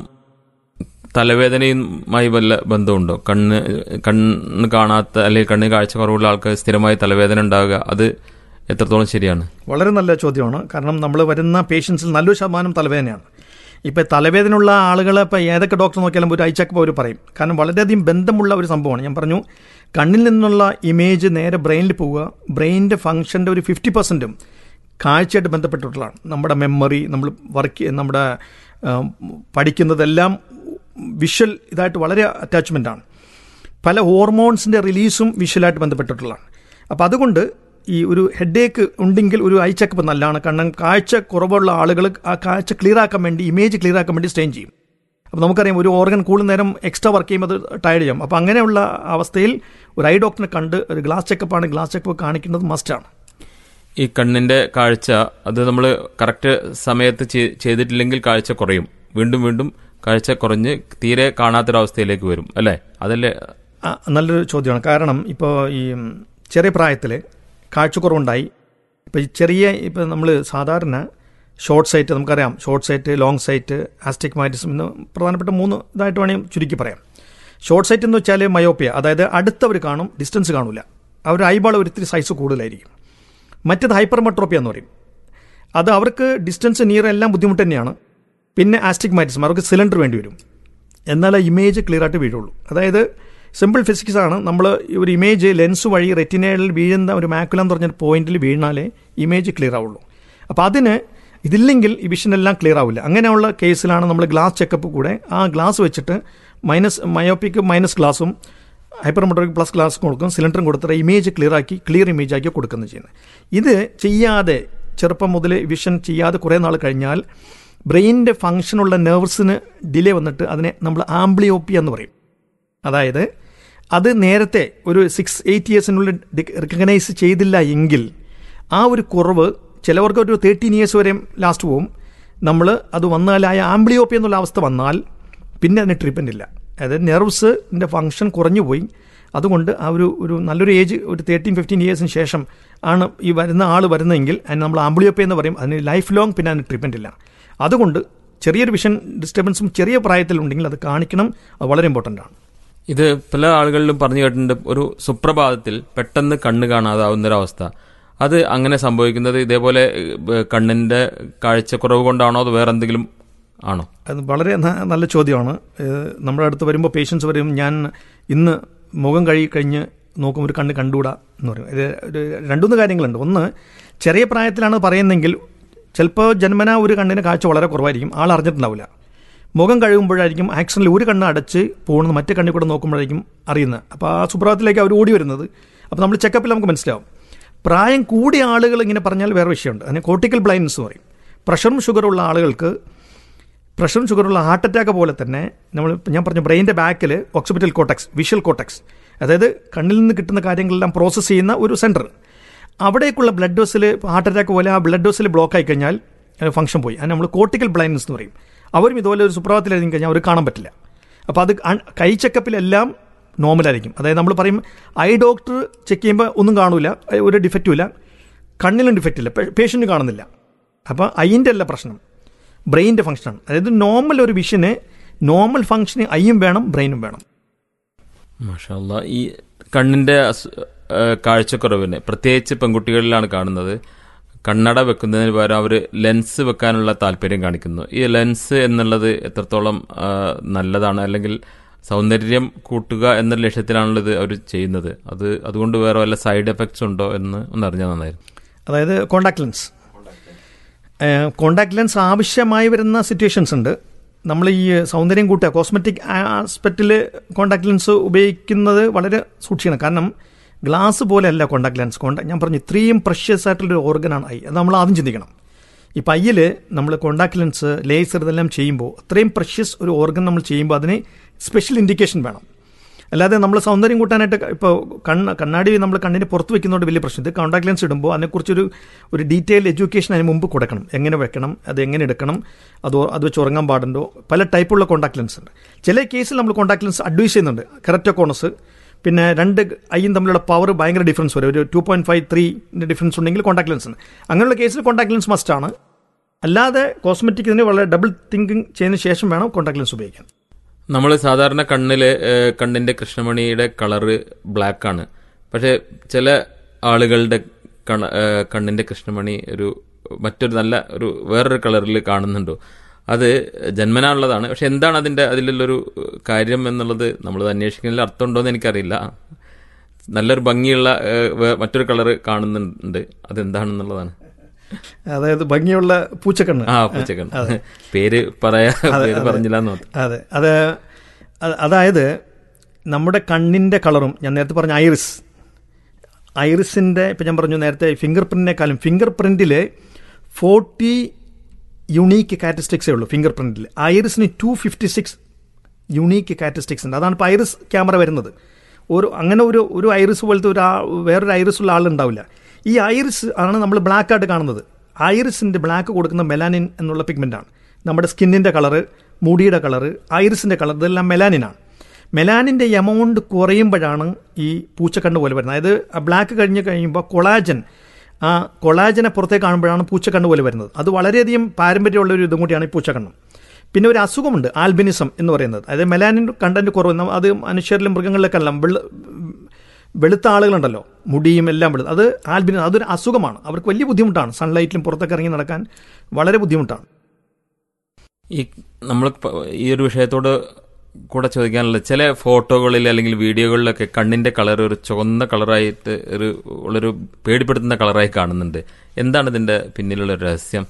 തലവേദനയുമായി വല്ല ബന്ധമുണ്ടോ കണ്ണ് കണ്ണ് കാണാത്ത അല്ലെങ്കിൽ കണ്ണിന് കാഴ്ചക്കുറവുള്ള ആൾക്ക് സ്ഥിരമായി തലവേദന ഉണ്ടാവുക അത് എത്രത്തോളം ശരിയാണ് വളരെ നല്ല ചോദ്യമാണ് കാരണം നമ്മൾ വരുന്ന പേഷ്യൻസിൽ നല്ലൊരു ശതമാനം തലവേദനയാണ് ഇപ്പോൾ തലവേദനയുള്ള ആളുകളെ ഇപ്പോൾ ഏതൊക്കെ ഡോക്ടർ നോക്കിയാലും ഒരു ഐ ചെക്കപ്പ് അവർ പറയും കാരണം വളരെയധികം ബന്ധമുള്ള ഒരു സംഭവമാണ് ഞാൻ പറഞ്ഞു കണ്ണിൽ നിന്നുള്ള ഇമേജ് നേരെ ബ്രെയിനിൽ പോവുക ബ്രെയിനിൻ്റെ ഫംഗ്ഷൻ്റെ ഒരു ഫിഫ്റ്റി പെർസെൻറ്റും കാഴ്ചയായിട്ട് ബന്ധപ്പെട്ടിട്ടുള്ളതാണ് നമ്മുടെ മെമ്മറി നമ്മൾ വർക്ക് നമ്മുടെ ആ, പഠിക്കുന്നതെല്ലാം വിഷ്വൽ ഇതായിട്ട് വളരെ അറ്റാച്ച്മെൻ്റ് ആണ് പല ഹോർമോൺസിൻ്റെ റിലീസും വിഷ്വലായിട്ട് ബന്ധപ്പെട്ടിട്ടുള്ളതാണ് അപ്പോൾ അതുകൊണ്ട് ഈ ഒരു ഹെഡേക്ക് ഉണ്ടെങ്കിൽ ഒരു ഐ ചെക്കപ്പ് നല്ലതാണ് കാരണം കാഴ്ച കുറവുള്ള ആളുകൾ ആ കാഴ്ച ക്ലിയർ ആക്കാൻ വേണ്ടി ഇമേജ് ക്ലിയർ ആക്കാൻ വേണ്ടി സ്റ്റെയിൻ ചെയ്യും അപ്പോൾ നമുക്കറിയാം ഒരു ഓർഗൻ കൂടുതൽ നേരം എക്സ്ട്രാ വർക്ക് ചെയ്യുമ്പോൾ അത് ടയർഡ് ചെയ്യും അപ്പോൾ അങ്ങനെയുള്ള അവസ്ഥയിൽ ഒരു ഐ ഡോക്ടറെ കണ്ട് ഒരു ഗ്ലാസ് ചെക്കപ്പാണ് ഗ്ലാസ് ചെക്കപ്പ് കാണിക്കേണ്ടത് മസ്റ്റാണ് ഈ കണ്ണിന്റെ കാഴ്ച അത് നമ്മൾ കറക്റ്റ് സമയത്ത് ചെയ്- ചെയ്തിട്ടില്ലെങ്കിൽ കാഴ്ച കുറയും വീണ്ടും വീണ്ടും കാഴ്ച കുറഞ്ഞ് തീരെ കാണാത്തൊരവസ്ഥയിലേക്ക് വരും അല്ലേ അതല്ലേ ആ, നല്ലൊരു ചോദ്യമാണ് കാരണം ഇപ്പോൾ ഈ ചെറിയ പ്രായത്തിൽ കാഴ്ചക്കുറവുണ്ടായി ഇപ്പോൾ ഈ ചെറിയ ഇപ്പോൾ നമ്മൾ സാധാരണ ഷോർട്ട് സൈറ്റ് നമുക്കറിയാം short sight long sight astigmatism എന്ന് പ്രധാനപ്പെട്ട മൂന്ന് ഇതായിട്ട് വേണമെങ്കിൽ ചുരുക്കി പറയാം ഷോർട്ട് സൈറ്റ് എന്ന് വെച്ചാൽ മയോപ്പിയ അതായത് അടുത്തവർ കാണും ഡിസ്റ്റൻസ് കാണൂല അവർ ഐബാൾ ഒരിത്തിരി സൈസ് കൂടുതലായിരിക്കും മറ്റത് ഹൈപ്പർമെട്രോപ്പിയ എന്ന് പറയും അത് അവർക്ക് ഡിസ്റ്റൻസ് നിയർ എല്ലാം ബുദ്ധിമുട്ട് തന്നെയാണ് പിന്നെ ആസ്റ്റിഗ്മാറ്റിസം അവർക്ക് സിലിണ്ടർ വേണ്ടി വരും എന്നാലേ ഇമേജ് ക്ലിയർ ആയിട്ട് വീഴുള്ളൂ അതായത് സിമ്പിൾ ഫിസിക്സ് ആണ് നമ്മൾ ഒരു ഇമേജ് ലെൻസ് വഴി റെറ്റിനയിൽ വീഴുന്ന ഒരു മാക്കുല എന്ന് പറഞ്ഞ പോയിന്റിൽ വീണാലേ ഇമേജ് ക്ലിയർ ആവുള്ളൂ അപ്പോൾ അതിന് ഇതില്ലെങ്കിൽ ഈ വിഷൻ എല്ലാം ക്ലിയർ ആവില്ല അങ്ങനെയുള്ള കേസിലാണ് നമ്മൾ ഗ്ലാസ് ചെക്കപ്പ് കൂടെ ആ ഗ്ലാസ് വെച്ചിട്ട് മൈനസ് മയോപ്പിക്ക് മൈനസ് ഗ്ലാസും ഹൈപ്പർമോട്ടോറിക് പ്ലസ് ഗ്ലാസ് കൊടുക്കും സിലിണ്ടറും കൊടുത്തിട്ട് ഇമേജ് ക്ലിയർ ആക്കി ക്ലിയർ ഇമേജ് ആക്കി കൊടുക്കുന്നത് ചെയ്യുന്നത് ഇത് ചെയ്യാതെ ചെറുപ്പം മുതൽ വിഷൻ ചെയ്യാതെ കുറേ നാൾ കഴിഞ്ഞാൽ ബ്രെയിനിൻ്റെ ഫങ്ഷനുള്ള നെർവ്സിന് ഡിലേ വന്നിട്ട് അതിനെ നമ്മൾ ആംബ്ലിയോപ്പിയ എന്ന് പറയും അതായത് അത് നേരത്തെ ഒരു സിക്സ് എയ്റ്റ് ഇയേഴ്സിനുള്ളിൽ റിക്കഗ്നൈസ് ചെയ്തില്ല എങ്കിൽ ആ ഒരു കുറവ് ചിലവർക്ക് ഒരു തേർട്ടീൻ ഇയേഴ്സ് വരെ ലാസ്റ്റ് പോവും നമ്മൾ അത് വന്നാൽ ആ ആംബ്ലിയോപ്പി എന്നുള്ള അവസ്ഥ വന്നാൽ പിന്നെ അതിന് ട്രീറ്റ്മെൻ്റ് ഇല്ല അതായത് നെർവ്സിൻ്റെ ഫങ്ഷൻ കുറഞ്ഞു പോയി അതുകൊണ്ട് ആ ഒരു ഒരു നല്ലൊരു ഏജ് ഒരു തേർട്ടീൻ ഫിഫ്റ്റീൻ ഇയേഴ്സിന് ശേഷം ആണ് ഈ വരുന്ന ആൾ വരുന്നതെങ്കിൽ അതിന് നമ്മൾ ആംബ്ലിയോപ്പി എന്ന് പറയും അതിന് ലൈഫ് ലോങ് പിന്നെ അതിന് ട്രീറ്റ്മെൻ്റ് ഇല്ല അതുകൊണ്ട് ചെറിയൊരു വിഷൻ ഡിസ്റ്റർബൻസും ചെറിയ പ്രായത്തിലുണ്ടെങ്കിൽ അത് കാണിക്കണം അത് വളരെ ഇമ്പോർട്ടൻ്റ് ആണ് ഇത് പല ആളുകളിലും പറഞ്ഞു കേട്ടിട്ടുണ്ട് ഒരു സുപ്രഭാതത്തിൽ പെട്ടെന്ന് കണ്ണ് കാണാതാവുന്ന ഒരവസ്ഥ അത് അങ്ങനെ സംഭവിക്കുന്നത് ഇതേപോലെ ഏഹ്, കണ്ണിന്റെ കാഴ്ചക്കുറവ് കൊണ്ടാണോ അത് വേറെ എന്തെങ്കിലും ആണോ അത് വളരെ ന- നല്ല ചോദ്യമാണ് ഏഹ് നമ്മുടെ അടുത്ത് വരുമ്പോൾ പേഷ്യൻസ് വരും ഞാൻ ഇന്ന് മുഖം കഴുകി കഴിഞ്ഞ് നോക്കും ഒരു കണ്ണ് കണ്ടുകൂടാ എന്ന് പറയും ഇത് ഒരു രണ്ടുമൂന്ന് കാര്യങ്ങളുണ്ട് ഒന്ന് ചെറിയ പ്രായത്തിലാണ് പറയുന്നതെങ്കിൽ ചിലപ്പോൾ ജന്മന ഒരു കണ്ണിന് കാഴ്ച വളരെ കുറവായിരിക്കും ആൾ അറിഞ്ഞിട്ടുണ്ടാവില്ല മുഖം കഴുകുമ്പോഴായിരിക്കും ആക്സിഡൻറ്റിൽ ഒരു കണ്ണ് അടച്ച് പോകുന്നത് മറ്റേ കണ്ണിൽ കൂടെ നോക്കുമ്പോഴായിരിക്കും അറിയുന്നത് അപ്പോൾ ആ സുപ്രഭാതത്തിലേക്ക് അവർ ഓടി വരുന്നത് അപ്പോൾ നമ്മൾ ചെക്കപ്പിൽ നമുക്ക് മനസ്സിലാവും പ്രായം കൂടിയ ആളുകൾ ഇങ്ങനെ പറഞ്ഞാൽ വേറെ വിഷയമുണ്ട് അതിന് കോർട്ടിക്കൽ ബ്ലൈൻഡ്സ് എന്ന് പറയും പ്രഷറും ഷുഗറുള്ള ആളുകൾക്ക് പ്രഷറും ഷുഗറുള്ള ഹാർട്ട് അറ്റാക്ക് പോലെ തന്നെ നമ്മൾ ഞാൻ പറഞ്ഞു ബ്രെയിൻ്റെ ബാക്കിൽ ഓക്സിപിറ്റൽ കോട്ടക്സ് വിഷ്വൽ കോട്ടക്സ് അതായത് കണ്ണിൽ നിന്ന് കിട്ടുന്ന കാര്യങ്ങളെല്ലാം പ്രോസസ്സ് ചെയ്യുന്ന ഒരു സെൻറ്റർ അവിടേക്കുള്ള ബ്ലഡ് വെസിൽ ഹാർട്ട് അറ്റാക്ക് പോലെ ആ ബ്ലഡ് വെസിൽ ബ്ലോക്ക് ആയി കഴിഞ്ഞാൽ ഫംഗ്ഷൻ പോയി അതിന് നമ്മൾ കോർട്ടിക്കൽ ബ്ലൈൻഡ്നസ് എന്ന് പറയും അവരും ഇതുപോലെ ഒരു സുപ്രഭാതത്തിൽ എഴുതി കഴിഞ്ഞാൽ അവർ കാണാൻ പറ്റില്ല അപ്പോൾ അത് അൺ- കൈ ചെക്കപ്പിലെല്ലാം നോർമലായിരിക്കും അതായത് നമ്മൾ പറയും ഐ ഡോക്ടർ ചെക്ക് ചെയ്യുമ്പോൾ ഒന്നും കാണൂല ഒരു ഡിഫക്റ്റും ഇല്ല കണ്ണിലും ഡിഫക്റ്റ് ഇല്ല പേഷ്യൻ്റ് കാണുന്നില്ല അപ്പോൾ ഐൻ്റെ അല്ല പ്രശ്നം ബ്രെയിനിൻ്റെ ഫംഗ്ഷനാണ് അതായത് നോർമൽ ഒരു വിഷന് നോർമൽ ഫംഗ്ഷന് ഐയും വേണം ബ്രെയിനും വേണം മാഷാല്ല ഈ കണ്ണിന്റെ അസു- ഏഹ് കാഴ്ചക്കുറവിന് പ്രത്യേകിച്ച് പെൺകുട്ടികളിലാണ് കാണുന്നത് കണ്ണട വെക്കുന്നതിന് പകരം അവർ ലെൻസ് വെക്കാനുള്ള താല്പര്യം കാണിക്കുന്നു ഈ ലെൻസ് എന്നുള്ളത് എത്രത്തോളം ആ, നല്ലതാണ് അല്ലെങ്കിൽ സൗന്ദര്യം കൂട്ടുക എന്ന ലക്ഷ്യത്തിലാണല്ലോ ഇത് അവർ ചെയ്യുന്നത് അത് അതുകൊണ്ട് വേറെ വല്ല സൈഡ് എഫക്ട്സ് ഉണ്ടോ എന്ന് ഒന്ന് അറിഞ്ഞാൽ നന്നായിരുന്നു അതായത് കോണ്ടാക്ട് ലെൻസ് കോണ്ടാക്ട് ലെൻസ് ആവശ്യമായി വരുന്ന സിറ്റുവേഷൻസ് ഉണ്ട് നമ്മൾ ഈ സൗന്ദര്യം കൂട്ടുക കോസ്മെറ്റിക് ആസ്പെക്റ്റിൽ കോണ്ടാക്ട് ലെൻസ് ഉപയോഗിക്കുന്നത് വളരെ സൂക്ഷിക്കണം കാരണം ഗ്ലാസ് പോലെയല്ല കോണ്ടാക്ട് ലെൻസ് കോണ്ടാ ഞാൻ പറഞ്ഞു ഇത്രയും പ്രഷ്യസ് ആയിട്ടുള്ളൊരു ഓർഗനാണ് ഐ അത് നമ്മൾ ആദ്യം ചിന്തിക്കണം ഇപ്പം ഐയിൽ നമ്മൾ കോണ്ടാക്ട് ലെൻസ് ലേസർ ഇതെല്ലാം ചെയ്യുമ്പോൾ അത്രയും പ്രഷ്യസ് ഒരു ഓർഗൻ നമ്മൾ ചെയ്യുമ്പോൾ അതിന് സ്പെഷ്യൽ ഇൻഡിക്കേഷൻ വേണം അല്ലാതെ നമ്മൾ സൗന്ദര്യം കൂട്ടാനായിട്ട് ഇപ്പോൾ കണ്ണ് കണ്ണാടി നമ്മൾ കണ്ണിന് പുറത്ത് വെക്കുന്നതുകൊണ്ട് വലിയ പ്രശ്നം ഇത് കോൺടാക്ട് ലെൻസ് ഇടുമ്പോൾ അതിനെക്കുറിച്ചൊരു ഒരു ഡീറ്റെയിൽ എഡ്യൂക്കേഷൻ അതിന് മുമ്പ് കൊടുക്കണം എങ്ങനെ വെക്കണം അത് എങ്ങനെ എടുക്കണം അതോ അത് വെച്ച് ഉറങ്ങാൻ പാടുണ്ടോ പല ടൈപ്പുള്ള കോൺടാക്ട് ലെൻസ് ഉണ്ട് ചില കേസിൽ നമ്മൾ കോൺടാക്ട് ലെൻസ് അഡ്വൈസ് ചെയ്യുന്നുണ്ട് കറക്റ്റോകോണസ് പിന്നെ രണ്ട് ഐയും തമ്മിലുള്ള പവർ ഭയങ്കര ഡിഫറൻസ് വരും ഒരു ടു പോയിന്റ് ഫൈവ് ത്രീൻ്റെ ഡിഫറൻസ് ഉണ്ടെങ്കിൽ കോൺടാക്ട് ലെൻസ് ഉണ്ട് അങ്ങനെയുള്ള കേസിൽ കോൺടാക്ട് ലെൻസ് മസ്റ്റ് ആണ് അല്ലാതെ കോസ്മെറ്റിക് ഇതിന് വളരെ ഡബിൾ തിങ്കിങ് ചെയ്തതിന് ശേഷം വേണം കോൺടാക്ട് ലെൻസ് ഉപയോഗിക്കാൻ നമ്മൾ സാധാരണ കണ്ണില് ഏഹ്, കണ്ണിന്റെ കൃഷ്ണമണിയുടെ കളറ് ബ്ലാക്ക് ആണ് പക്ഷെ ചില ആളുകളുടെ കണ ഏഹ്, കണ്ണിന്റെ കൃഷ്ണമണി ഒരു മറ്റൊരു നല്ല ഒരു വേറൊരു കളറിൽ കാണുന്നുണ്ടോ അത് ജന്മനാനുള്ളതാണ് പക്ഷെ എന്താണ് അതിന്റെ അതിലുള്ളൊരു കാര്യം എന്നുള്ളത് നമ്മൾ അന്വേഷിക്കുന്നതിൽ അർത്ഥമുണ്ടോ എന്ന് എനിക്കറിയില്ല നല്ലൊരു ഭംഗിയുള്ള ഏഹ്, വേ- മറ്റൊരു കളറ് കാണുന്നുണ്ട് അതെന്താണെന്നുള്ളതാണ് അതായത് ഭംഗിയുള്ള പൂച്ചക്കണ്ണ് ആ പൂച്ചക്കണ്ണ് പേര് പറയാ പേര് പറഞ്ഞില്ല എന്ന് മാത്രം അതെ അത് അത് അതായത് നമ്മുടെ കണ്ണിൻ്റെ കളറും ഞാൻ നേരത്തെ പറഞ്ഞ ഐറിസ് ഐറിസിൻ്റെ ഇപ്പം ഞാൻ പറഞ്ഞു നേരത്തെ ഫിംഗർ പ്രിൻറ്റിനേക്കാളും ഫിംഗർ പ്രിൻറ്റിൽ ഫോർട്ടി യുണീക്ക് കാരക്ടറിസ്റ്റിക്സേ ഉള്ളൂ ഫിംഗർ പ്രിൻറ്റിൽ ഐറിസിന് two fifty six unique characteristics ഉണ്ട് അതാണ് ഇപ്പോൾ ഐറിസ് ക്യാമറ വരുന്നത് ഒരു അങ്ങനെ ഒരു ഒരു ഐറിസ് പോലത്തെ ഒരു ആ- വേറൊരു ഐറിസ് ഉള്ള ആളുണ്ടാവില്ല ഈ ഐറിസ് ആണ് നമ്മൾ ബ്ലാക്ക് ആയിട്ട് കാണുന്നത് ഐറിസിൻ്റെ ബ്ലാക്ക് കൊടുക്കുന്ന മെലാനിൻ എന്നുള്ള പിഗ്മെൻ്റാണ് നമ്മുടെ സ്കിന്നിൻ്റെ കളറ് മുടിയുടെ കളറ് ഐറിസിൻ്റെ കളർ ഇതെല്ലാം മെലാനിനാണ് മെലാനിൻ്റെ എമൗണ്ട് കുറയുമ്പോഴാണ് ഈ പൂച്ചക്കണ്ണ് പോലെ വരുന്നത് അതായത് ആ ബ്ലാക്ക് കഴിഞ്ഞ് കഴിയുമ്പോൾ കൊളാജൻ ആ കൊളാജനെ പുറത്തേക്ക് കാണുമ്പോഴാണ് പൂച്ചക്കണ്ണ് പോലെ വരുന്നത് അത് വളരെയധികം പാരമ്പര്യമുള്ള ഒരു ഇതും കൂടിയാണ് ഈ പൂച്ചക്കണ്ണ് പിന്നെ ഒരു അസുഖമുണ്ട് ആൽബിനിസം എന്ന് പറയുന്നത് അതായത് മെലാനിൻ കണ്ടന്റ് കുറവ് നമ്മ- അത് മനുഷ്യരിലും മൃഗങ്ങളിലൊക്കെ അല്ല വെള്ള വെളുത്ത ആളുകളുണ്ടല്ലോ മുടിയും എല്ലാം വെളുത്ത അത് ആൽബിനി അതൊരു അസുഖമാണ് അവർക്ക് വലിയ ബുദ്ധിമുട്ടാണ് സൺലൈറ്റിലും പുറത്തൊക്കെ ഇറങ്ങി നടക്കാൻ വളരെ ബുദ്ധിമുട്ടാണ് ഈ നമ്മൾ ഈ ഒരു വിഷയത്തോട് കൂടെ ചോദിക്കാനുള്ള ചില ഫോട്ടോകളിൽ അല്ലെങ്കിൽ വീഡിയോകളിലൊക്കെ കണ്ണിന്റെ കളർ ഒരു ചുവന്ന കളറായിട്ട് ഒരു ഉള്ളൊരു പേടിപ്പെടുത്തുന്ന കളറായി കാണുന്നുണ്ട് എന്താണ് ഇതിന്റെ പിന്നിലുള്ള ഒരു രഹസ്യം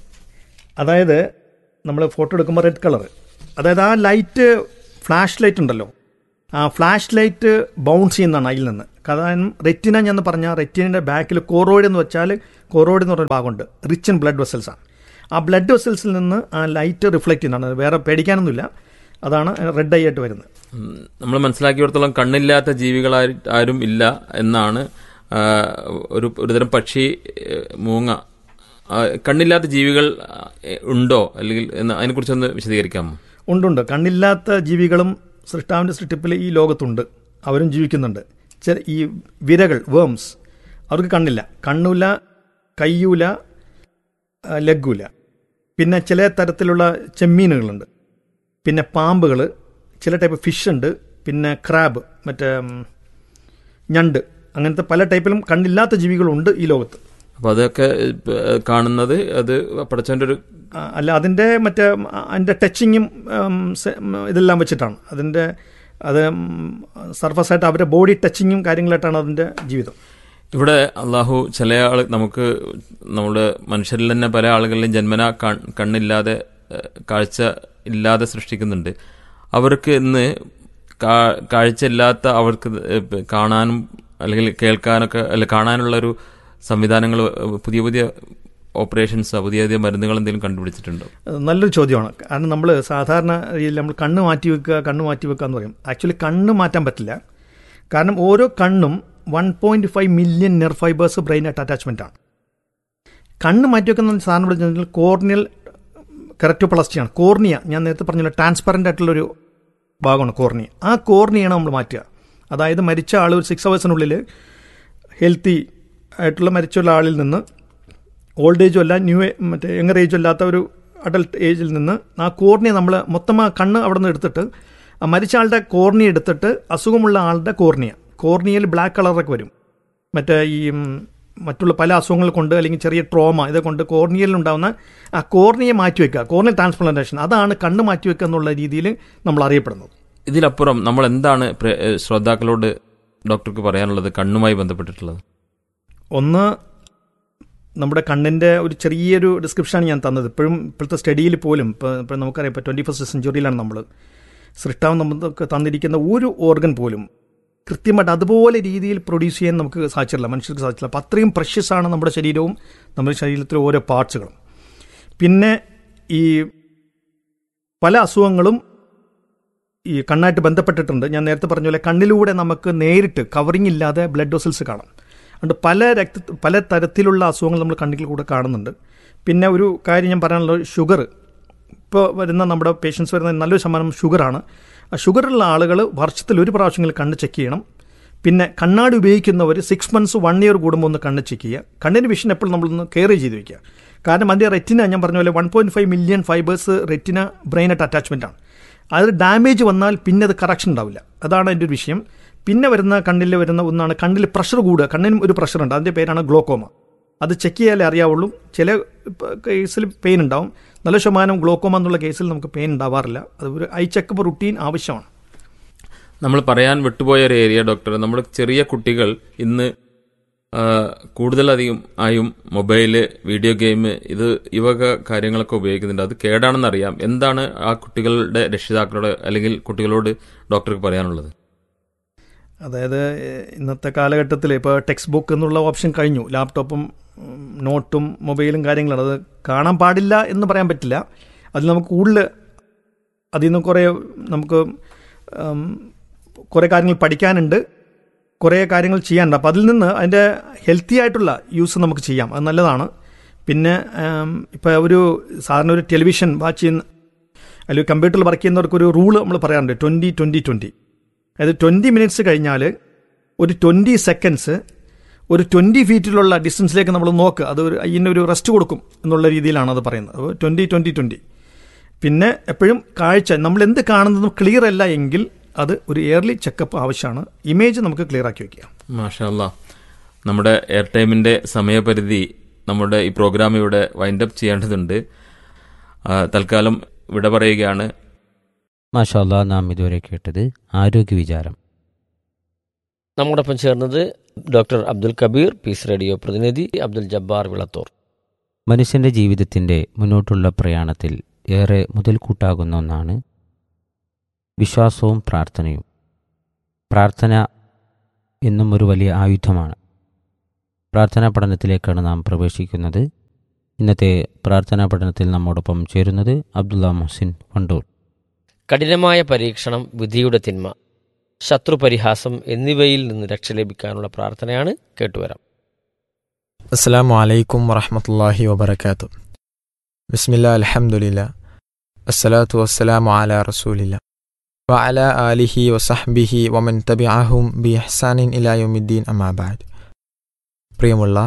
അതായത് നമ്മൾ ഫോട്ടോ എടുക്കുമ്പോൾ റെഡ് കളർ അതായത് ആ ലൈറ്റ് ഫ്ലാഷ് ലൈറ്റ് ഉണ്ടല്ലോ ആ ഫ്ലാഷ് ലൈറ്റ് ബൗൺസ് ചെയ്യുന്നതാണ് അതിൽ നിന്ന് കാരണം റെറ്റിന എന്ന് പറഞ്ഞാൽ റെറ്റിനയുടെ ബാക്കിൽ കോറോയിഡ് എന്ന് വെച്ചാൽ കോറോയിഡ് എന്ന് പറഞ്ഞൊരു ഭാഗമുണ്ട് റിച്ച് ഇൻ ബ്ലഡ് വെസൽസ് ആണ് ആ ബ്ലഡ് വെസൽസിൽ നിന്ന് ആ ലൈറ്റ് റിഫ്ലക്റ്റ് ചെയ്യുന്നതാണ് അത് വേറെ പേടിക്കാനൊന്നുമില്ല അതാണ് റെഡ് ഐ ആയിട്ട് വരുന്നത് നമ്മൾ മനസ്സിലാക്കിയിടത്തോളം കണ്ണില്ലാത്ത ജീവികൾ ആരും ഇല്ല എന്നാണ് ആ, ഒരു ഒരുതരം പക്ഷി ഏ, മൂങ്ങ ആ, കണ്ണില്ലാത്ത ജീവികൾ ആ, ഉണ്ടോ അല്ലെങ്കിൽ എന്ന് അതിനെക്കുറിച്ചൊന്ന് വിശദീകരിക്കാമോ ഉണ്ടുണ്ട് കണ്ണില്ലാത്ത ജീവികളും സൃഷ്ടാവിൻ്റെ സൃഷ്ടിപ്പിൽ ഈ ലോകത്തുണ്ട് അവരും ജീവിക്കുന്നുണ്ട് ചില ഈ വിരകൾ വേംസ് അവർക്ക് കണ്ണില്ല കണ്ണൂല കയ്യൂല ആ, ലഗ്ഗൂല പിന്നെ ചില തരത്തിലുള്ള ചെമ്മീനുകളുണ്ട് പിന്നെ പാമ്പുകൾ ചില ടൈപ്പ് ഫിഷ് ഉണ്ട് പിന്നെ ക്രാബ് മറ്റേ ഉം, ഞണ്ട് അങ്ങനത്തെ പല ടൈപ്പിലും കണ്ണില്ലാത്ത ജീവികളുണ്ട് ഈ ലോകത്ത് അപ്പൊ അതൊക്കെ ഏ, കാണുന്നത് അത് പടച്ചവന്റെ ഒരു ആ, അല്ല അതിൻ്റെ മറ്റേ ഉം, അതിൻ്റെ ടച്ചിങ്ങും ഉം, സെ- ഉം, ഇതെല്ലാം വെച്ചിട്ടാണ് അതിൻ്റെ അത് സർഫസായിട്ട് അവരുടെ ബോഡി ടച്ചിങ്ങും കാര്യങ്ങളായിട്ടാണ് അതിൻ്റെ ജീവിതം ഇവിടെ അള്ളാഹു ചില ആൾ നമുക്ക് നമ്മുടെ മനുഷ്യരിൽ തന്നെ പല ആളുകളിലും ജന്മന കൺ- കണ്ണില്ലാതെ ഏഹ്, കാഴ്ച ഇല്ലാതെ സൃഷ്ടിക്കുന്നുണ്ട് അവർക്ക് ഇന്ന് കാ- കാഴ്ച ഇല്ലാത്ത അവർക്ക് ഏഹ്, കാണാനും അല്ലെങ്കിൽ കേൾക്കാനൊക്കെ അല്ല കാണാനുള്ള ഒരു സംവിധാനങ്ങൾ പുതിയ പുതിയ ഓപ്പറേഷൻസ് പുതിയ പുതിയ മരുന്നുകൾ എന്തെങ്കിലും കണ്ടുപിടിച്ചിട്ടുണ്ടോ അത് നല്ലൊരു ചോദ്യമാണ് കാരണം നമ്മൾ സാധാരണ രീതിയിൽ നമ്മൾ കണ്ണ് മാറ്റി വെക്കുക കണ്ണ് മാറ്റി വെക്കുക എന്ന് പറയും ആക്ച്വലി കണ്ണ് മാറ്റാൻ പറ്റില്ല കാരണം ഓരോ കണ്ണും one point five million nerve fibres ബ്രെയിനായിട്ട് അറ്റാച്ച്മെൻ്റ് ആണ് കണ്ണ് മാറ്റി വെക്കുന്ന സാധനം പറഞ്ഞാൽ കോർണിയൽ കറക്റ്റോപ്ലാസ്റ്റിയാണ് കോർണിയ ഞാൻ നേരത്തെ പറഞ്ഞല്ലോ ട്രാൻസ്പെറൻ്റ് ആയിട്ടുള്ളൊരു ഭാഗമാണ് കോർണിയ ആ കോർണിയാണ് നമ്മൾ മാറ്റുക അതായത് മരിച്ച ആൾ ഒരു സിക്സ് അവേഴ്സിനുള്ളിൽ ഹെൽത്തി ആയിട്ടുള്ള മരിച്ചുള്ള ആളിൽ നിന്ന് ഓൾഡ് ഏജും അല്ല ന്യൂ ഏ- മറ്റേ യങ്ങർ ഏജും അല്ലാത്ത ഒരു അഡൽട്ട് ഏജിൽ നിന്ന് ആ കോർണിയ നമ്മൾ മൊത്തം ആ കണ്ണ് അവിടെ നിന്ന് എടുത്തിട്ട് ആ മരിച്ച ആളുടെ കോർണിയ എടുത്തിട്ട് അസുഖമുള്ള ആളുടെ കോർണിയ കോർണിയയിൽ ബ്ലാക്ക് കളറൊക്കെ വരും മറ്റേ ഈ ഉം, മറ്റുള്ള പല അസുഖങ്ങൾ കൊണ്ട് അല്ലെങ്കിൽ ചെറിയ ട്രോമ ഇതൊക്കെ കൊണ്ട് കോർണിയയിൽ ഉണ്ടാകുന്ന ആ കോർണിയെ മാറ്റി വെക്കുക കോർണിയൽ ട്രാൻസ്പ്ലാന്റേഷൻ അതാണ് കണ്ണ് മാറ്റി വെക്കുക എന്നുള്ള രീതിയിൽ നമ്മൾ അറിയപ്പെടുന്നത് ഇതിലപ്പുറം നമ്മൾ എന്താണ് പ്ര- ഏഹ്, ശ്രോതാക്കളോട് ഡോക്ടർക്ക് പറയാനുള്ളത് കണ്ണുമായി ബന്ധപ്പെട്ടിട്ടുള്ളത് ഒന്ന് നമ്മുടെ കണ്ണിൻ്റെ ഒരു ചെറിയൊരു ഡിസ്ക്രിപ്ഷനാണ് ഞാൻ തന്നത് ഇപ്പോഴും ഇപ്പോഴത്തെ സ്റ്റഡിയിൽ പോലും ഇപ്പോൾ ഇപ്പോൾ നമുക്കറിയാം ഇപ്പോൾ ട്വൻറ്റി ഫസ്റ്റ് സെഞ്ചുറിയിലാണ് നമ്മൾ സൃഷ്ടാവ് നമുക്ക് തന്നിരിക്കുന്ന ഒരു ഓർഗൻ പോലും കൃത്യമായിട്ട് അതുപോലെ രീതിയിൽ പ്രൊഡ്യൂസ് ചെയ്യാൻ നമുക്ക് സാധിച്ചില്ല മനുഷ്യർക്ക് സാധിച്ചില്ല അപ്പോൾ അത്രയും പ്രഷ്യസ് ആണ് നമ്മുടെ ശരീരവും നമ്മുടെ ശരീരത്തിലെ ഓരോ പാർട്സുകളും പിന്നെ ഈ പല അസുഖങ്ങളും ഈ കണ്ണായിട്ട് ബന്ധപ്പെട്ടിട്ടുണ്ട് ഞാൻ നേരത്തെ പറഞ്ഞ പോലെ കണ്ണിലൂടെ നമുക്ക് നേരിട്ട് കവറിങ് ഇല്ലാതെ ബ്ലഡ് വെസൽസ് കാണാം അതുകൊണ്ട് പല രക്ത പല തരത്തിലുള്ള അസുഖങ്ങൾ നമ്മൾ കണ്ണിൽ കൂടെ കാണുന്നുണ്ട് പിന്നെ ഒരു കാര്യം ഞാൻ പറയാനുള്ളത് ഷുഗർ ഇപ്പോൾ വരുന്ന നമ്മുടെ പേഷ്യൻസ് വരുന്ന നല്ലൊരു ശതമാനം ഷുഗറാണ് ആ ഷുഗറുള്ള ആളുകൾ വർഷത്തിൽ ഒരു പ്രാവശ്യമെങ്കിലും കണ്ണ് ചെക്ക് ചെയ്യണം പിന്നെ കണ്ണാടി ഉപയോഗിക്കുന്നവർ സിക്സ് മന്ത്സ് വൺ ഇയർ കൂടുമ്പോൾ ഒന്ന് കണ്ണ് ചെക്ക് ചെയ്യുക കണ്ണിന് വിഷൻ എപ്പോഴും നമ്മളൊന്ന് കെയർ ചെയ്ത് വയ്ക്കുക കാരണം അതിൻ്റെ റെറ്റിന ഞാൻ പറഞ്ഞ പോലെ one point five million fibres retina ബ്രെയിനായിട്ട് അറ്റാച്ച്മെൻ്റ് ആണ് അത് ഡാമേജ് വന്നാൽ പിന്നെ അത് കറക്ഷൻ ഉണ്ടാവില്ല അതാണ് അതിൻ്റെ ഒരു വിഷയം പിന്നെ വരുന്ന കണ്ണിൽ വരുന്ന ഒന്നാണ് കണ്ണിൽ പ്രഷർ കൂടുക കണ്ണിനും ഒരു പ്രഷർ ഉണ്ട് അതിൻ്റെ പേരാണ് ഗ്ലോക്കോമ അത് ചെക്ക് ചെയ്യാലേ അറിയാവുള്ളൂ ചില കേസിൽ പെയിൻ ഉണ്ടാവും നല്ല ശതമാനം ഗ്ലോക്കോമ എന്നുള്ള കേസിൽ നമുക്ക് പെയിൻ ഉണ്ടാവാറില്ല അത് ഒരു ഐ ചെക്കപ്പ് റുട്ടീൻ ആവശ്യമാണ് നമ്മൾ പറയാൻ വിട്ടുപോയ ഒരു ഏരിയ ഡോക്ടർ നമ്മൾ ചെറിയ കുട്ടികൾ ഇന്ന് ആ, കൂടുതലധികം ആയും മൊബൈല് വീഡിയോ ഗെയിം ഇത് ഈ വക കാര്യങ്ങളൊക്കെ ഉപയോഗിക്കുന്നുണ്ട് അത് കേടാണെന്നറിയാം എന്താണ് ആ കുട്ടികളുടെ രക്ഷിതാക്കളോട് അല്ലെങ്കിൽ കുട്ടികളോട് ഡോക്ടർക്ക് പറയാനുള്ളത് അതായത് ഏഹ്, ഇന്നത്തെ കാലഘട്ടത്തിൽ ഇപ്പോൾ ടെക്സ്റ്റ് ബുക്ക് എന്നുള്ള ഓപ്ഷൻ കഴിഞ്ഞു ലാപ്ടോപ്പും ഉം, നോട്ടും മൊബൈലും കാര്യങ്ങളാണ് അത് കാണാൻ പാടില്ല എന്ന് പറയാൻ പറ്റില്ല അതിൽ നമുക്ക് കൂടുതൽ അതിൽ നിന്ന് കുറേ നമുക്ക് ഉം, കുറേ കാര്യങ്ങൾ പഠിക്കാനുണ്ട് കുറേ കാര്യങ്ങൾ ചെയ്യാനുണ്ട് അപ്പോൾ അതിൽ നിന്ന് അതിൻ്റെ ഹെൽത്തി ആയിട്ടുള്ള യൂസ് നമുക്ക് ചെയ്യാം അത് നല്ലതാണ് പിന്നെ ഇപ്പോൾ ഒരു സാധാരണ ഒരു ടെലിവിഷൻ വാച്ച് ചെയ്യുന്ന അല്ലെങ്കിൽ കമ്പ്യൂട്ടറിൽ വർക്ക് ചെയ്യുന്നവർക്ക് ഒരു റൂള് നമ്മൾ പറയാറുണ്ട് ട്വൻറ്റി ട്വൻറ്റി ട്വൻറ്റി അതായത് ട്വൻറ്റി മിനിറ്റ്സ് കഴിഞ്ഞാൽ ഒരു ട്വൻറ്റി സെക്കൻഡ്സ് ഒരു ട്വൻറ്റി ഫീറ്റിലുള്ള ഡിസ്റ്റൻസിലേക്ക് നമ്മൾ നോക്കുക അത് ഒരു അതിന് ഒരു റെസ്റ്റ് കൊടുക്കും എന്നുള്ള രീതിയിലാണ് അത് പറയുന്നത് അപ്പോൾ ട്വൻറ്റി ട്വൻറ്റി ട്വൻറ്റി പിന്നെ എപ്പോഴും കാഴ്ച നമ്മൾ എന്ത് കാണുന്നതും ക്ലിയർ അല്ല എങ്കിൽ അത് ഒരു ഇയർലി ചെക്കപ്പ് ആവശ്യമാണ് ഇമേജ് നമുക്ക് ക്ലിയർ ആക്കി വയ്ക്കുക മാഷല്ല നമ്മുടെ എയർ ടൈമിന്റെ സമയപരിധി നമ്മുടെ ഈ പ്രോഗ്രാം ഇവിടെ വൈൻഡപ്പ് ചെയ്യേണ്ടതുണ്ട് ആ, തൽക്കാലം വിട പറയുകയാണ് മാഷാല്ല നാം ഇതുവരെ കേട്ടത് ആരോഗ്യ വിചാരം നമ്മോടൊപ്പം ചേർന്നത് doctor Abdul Kabir Peace Radio പ്രതിനിധി അബ്ദുൽ ജബ്ബാർ വിളത്തൂർ മനുഷ്യന്റെ ജീവിതത്തിന്റെ മുന്നോട്ടുള്ള പ്രയാണത്തിൽ ഏറെ മുതൽക്കൂട്ടാകുന്ന ഒന്നാണ് വിശ്വാസവും പ്രാർത്ഥനയും പ്രാർത്ഥന എന്നും ഒരു വലിയ ആയുധമാണ് പ്രാർത്ഥനാ പഠനത്തിലേക്കാണ് നാം പ്രവേശിക്കുന്നത് ഇന്നത്തെ പ്രാർത്ഥനാ പഠനത്തിൽ നമ്മോടൊപ്പം ചേരുന്നത് അബ്ദുള്ള മുഹസിൻ വണ്ടൂർ കഠിനമായ പരീക്ഷണം വിധിയുടെ തിന്മ ശത്രുപരിഹാസം എന്നിവയിൽ നിന്ന് രക്ഷ ലഭിക്കാനുള്ള പ്രാർത്ഥനയാണ് കേട്ടുവരാം അസ്സാം വലൈക്കും വറഹമത്തല്ലാഹി വബർക്കാത്തു ബിസ്മില്ല അലഹമുല്ല അസ്സലാത്തു വസ്സലാമു അല റസൂലില്ല വഅല ആലിഹി വസഹ്ബിഹി വമൻ തബിഅഹും ബി ഇഹ്സാനിൻ ഇലായുമിദ്ദീൻ അമാബാദ് പ്രിയമുള്ള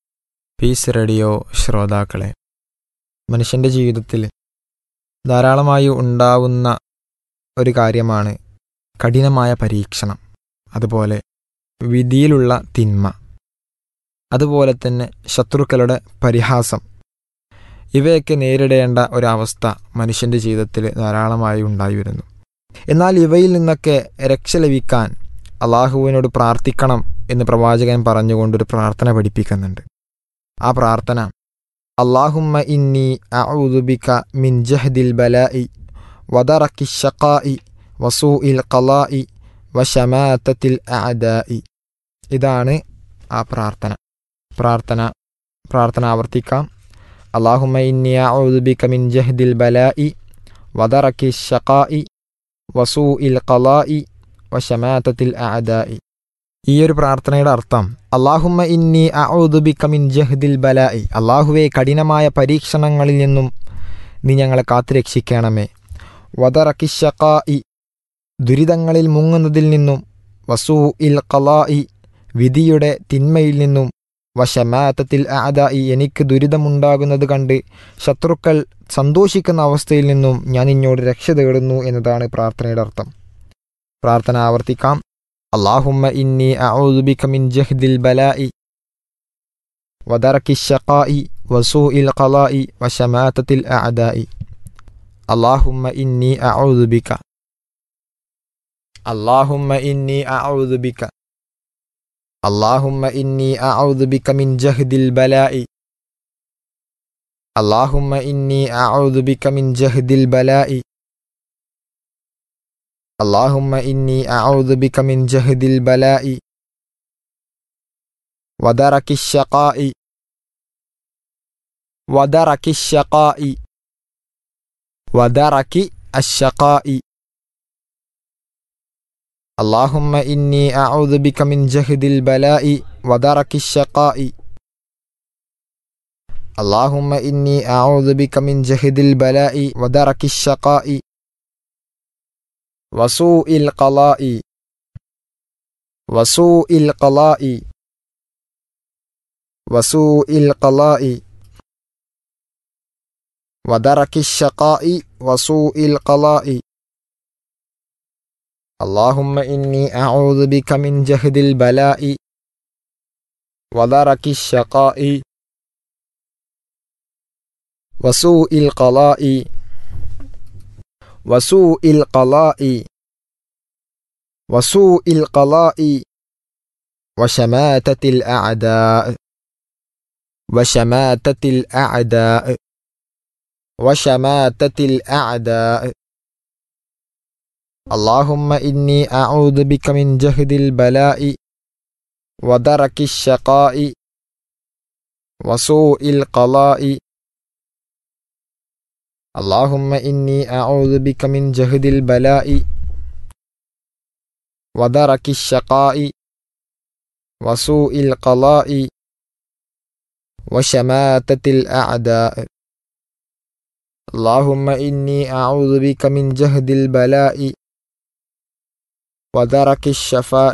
പീസ് റേഡിയോ ശ്രോതാക്കളെ മനുഷ്യൻ്റെ ജീവിതത്തിൽ ധാരാളമായി ഉണ്ടാവുന്ന ഒരു കാര്യമാണ് കഠിനമായ പരീക്ഷണം അതുപോലെ വിധിയിലുള്ള തിന്മ അതുപോലെ തന്നെ ശത്രുക്കളുടെ പരിഹാസം ഇവയൊക്കെ നേരിടേണ്ട ഒരവസ്ഥ മനുഷ്യൻ്റെ ജീവിതത്തിൽ ധാരാളമായി ഉണ്ടായി വരുന്നു എന്നാൽ ഇവയിൽ നിന്നൊക്കെ രക്ഷ ലഭിക്കാൻ അള്ളാഹുവിനോട് പ്രാർത്ഥിക്കണം എന്ന് പ്രവാചകൻ പറഞ്ഞുകൊണ്ടൊരു പ്രാർത്ഥന പഠിപ്പിക്കുന്നുണ്ട് ആ പ്രാർത്ഥന അള്ളാഹുമ്മ ഇന്നി അഊദുബിക മിൻ ജഹദിൽ ബലായി വദറക്കി ഷഖായി വസൂഇൽ ഖലായി വശമാത്തത്തിൽ അഅദായി ഇതാണ് ആ പ്രാർത്ഥന പ്രാർത്ഥന പ്രാർത്ഥന ആവർത്തിക്കാം അള്ളാഹുമ്മ ഇന്നി അഊദുബിക മിൻ ജഹദിൽ ബലായി വദറക്കി ഷഖായി വസൂഇൽ ഖലായി വശമാത്തത്തിൽ അഅദായി ഈ ഒരു പ്രാർത്ഥനയുടെ അർത്ഥം അള്ളാഹുമ്മ ഇന്നി അഊദുബിക മിൻ ജഹദിൽ ബലായി അള്ളാഹുവെ കഠിനമായ പരീക്ഷണങ്ങളിൽ നിന്നും നീ ഞങ്ങളെ കാത്തുരക്ഷിക്കണമേ വദറക്കി ഷഖായി ദുരിതങ്ങളിൽ മുങ്ങുന്നതിൽ നിന്നും വസൂ ഇൽ ഖലായി വിധിയുടെ തിന്മയിൽ നിന്നും വശമാത്തത്തിൽ ആദായി എനിക്ക് ദുരിതമുണ്ടാകുന്നത് കണ്ട് ശത്രുക്കൾ സന്തോഷിക്കുന്ന അവസ്ഥയിൽ നിന്നും ഞാൻ നിന്നോട് രക്ഷ തേടുന്നു എന്നതാണ് പ്രാർത്ഥനയുടെ അർത്ഥം പ്രാർത്ഥന ആവർത്തിക്കാം അള്ളാഹുമ്മ ഇന്നി അഊദുബിക മിൻ ജഹ്ദിൽ ബലായി വദറക്കി ഷഖായി വസൂഇൽ ഖലായി വശമാത്തത്തിൽ അഅദായി അള്ളാഹുമ്മ ഇന്നി അഊദുബിക اللهم إني أعوذ بك اللهم إني أعوذ بك من جهد البلاء اللهم إني أعوذ بك من جهد البلاء اللهم إني أعوذ بك من جهد البلاء ودرك الشقاء ودرك الشقاء ودرك الشقاء اللهم إني أعوذ بك من جهد البلاء ودرك الشقاء اللهم إني أعوذ بك من جهد البلاء ودرك الشقاء وسوء القضاء وسوء القضاء وسوء القضاء ودرك الشقاء وسوء القضاء اللهم إني أعوذ بك من جهد البلاء ودرك الشقاء وسوء القضاء وسوء القضاء وسوء القضاء وشماتة الأعداء وشماتة الأعداء وشماتة الأعداء اللهم إني أعوذ بك من جهد البلاء ودرك الشقاء وسوء القضاء اللهم إني أعوذ بك من جهد البلاء ودرك الشقاء وسوء القضاء وشماتة الأعداء اللهم إني أعوذ بك من جهد البلاء ودرك الشفاء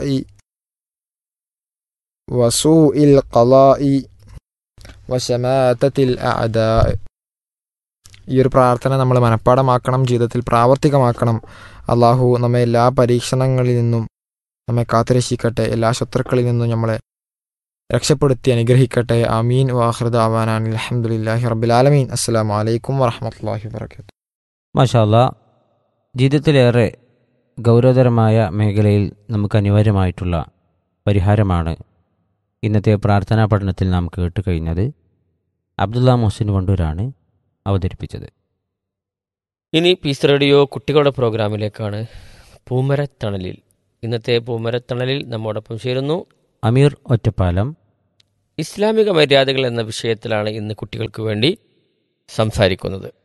وسوء القضاء وشماتة الأعداء ഈ ഒരു പ്രാർത്ഥന നമ്മൾ മനഃപ്പാടമാക്കണം ജീവിതത്തിൽ പ്രാവർത്തികമാക്കണം അള്ളാഹു നമ്മെ എല്ലാ പരീക്ഷണങ്ങളിൽ നിന്നും നമ്മെ കാത്തുരക്ഷിക്കട്ടെ എല്ലാ ശത്രുക്കളിൽ നിന്നും നമ്മളെ രക്ഷപ്പെടുത്തി അനുഗ്രഹിക്കട്ടെ ആമീൻ വാഹൃദ ആവാനാൻ അലഹമുല്ലാഹി റബ്ബുലാലമീൻ അസ്സാം വലൈക്കും വറഹമത്തല്ലാഹി വാബർക്കാത്തു മാഷാല്ല ജീവിതത്തിലേറെ ഗൗരവതരമായ മേഖലയിൽ നമുക്ക് അനിവാര്യമായിട്ടുള്ള പരിഹാരമാണ് ഇന്നത്തെ പ്രാർത്ഥനാ പഠനത്തിൽ നാം കേട്ട് കഴിഞ്ഞത് അബ്ദുള്ള മുഹസിൻ വണ്ടൂരാണ് അവതരിപ്പിച്ചത് ഇനി പീസ് റേഡിയോ കുട്ടികളുടെ പ്രോഗ്രാമിലേക്കാണ് പൂമരത്തണലിൽ ഇന്നത്തെ പൂമരത്തണലിൽ നമ്മോടൊപ്പം ചേരുന്നു അമീർ ഒറ്റപ്പാലം ഇസ്ലാമിക മര്യാദകൾ എന്ന വിഷയത്തിലാണ് ഇന്ന് കുട്ടികൾക്ക് വേണ്ടി സംസാരിക്കുന്നത്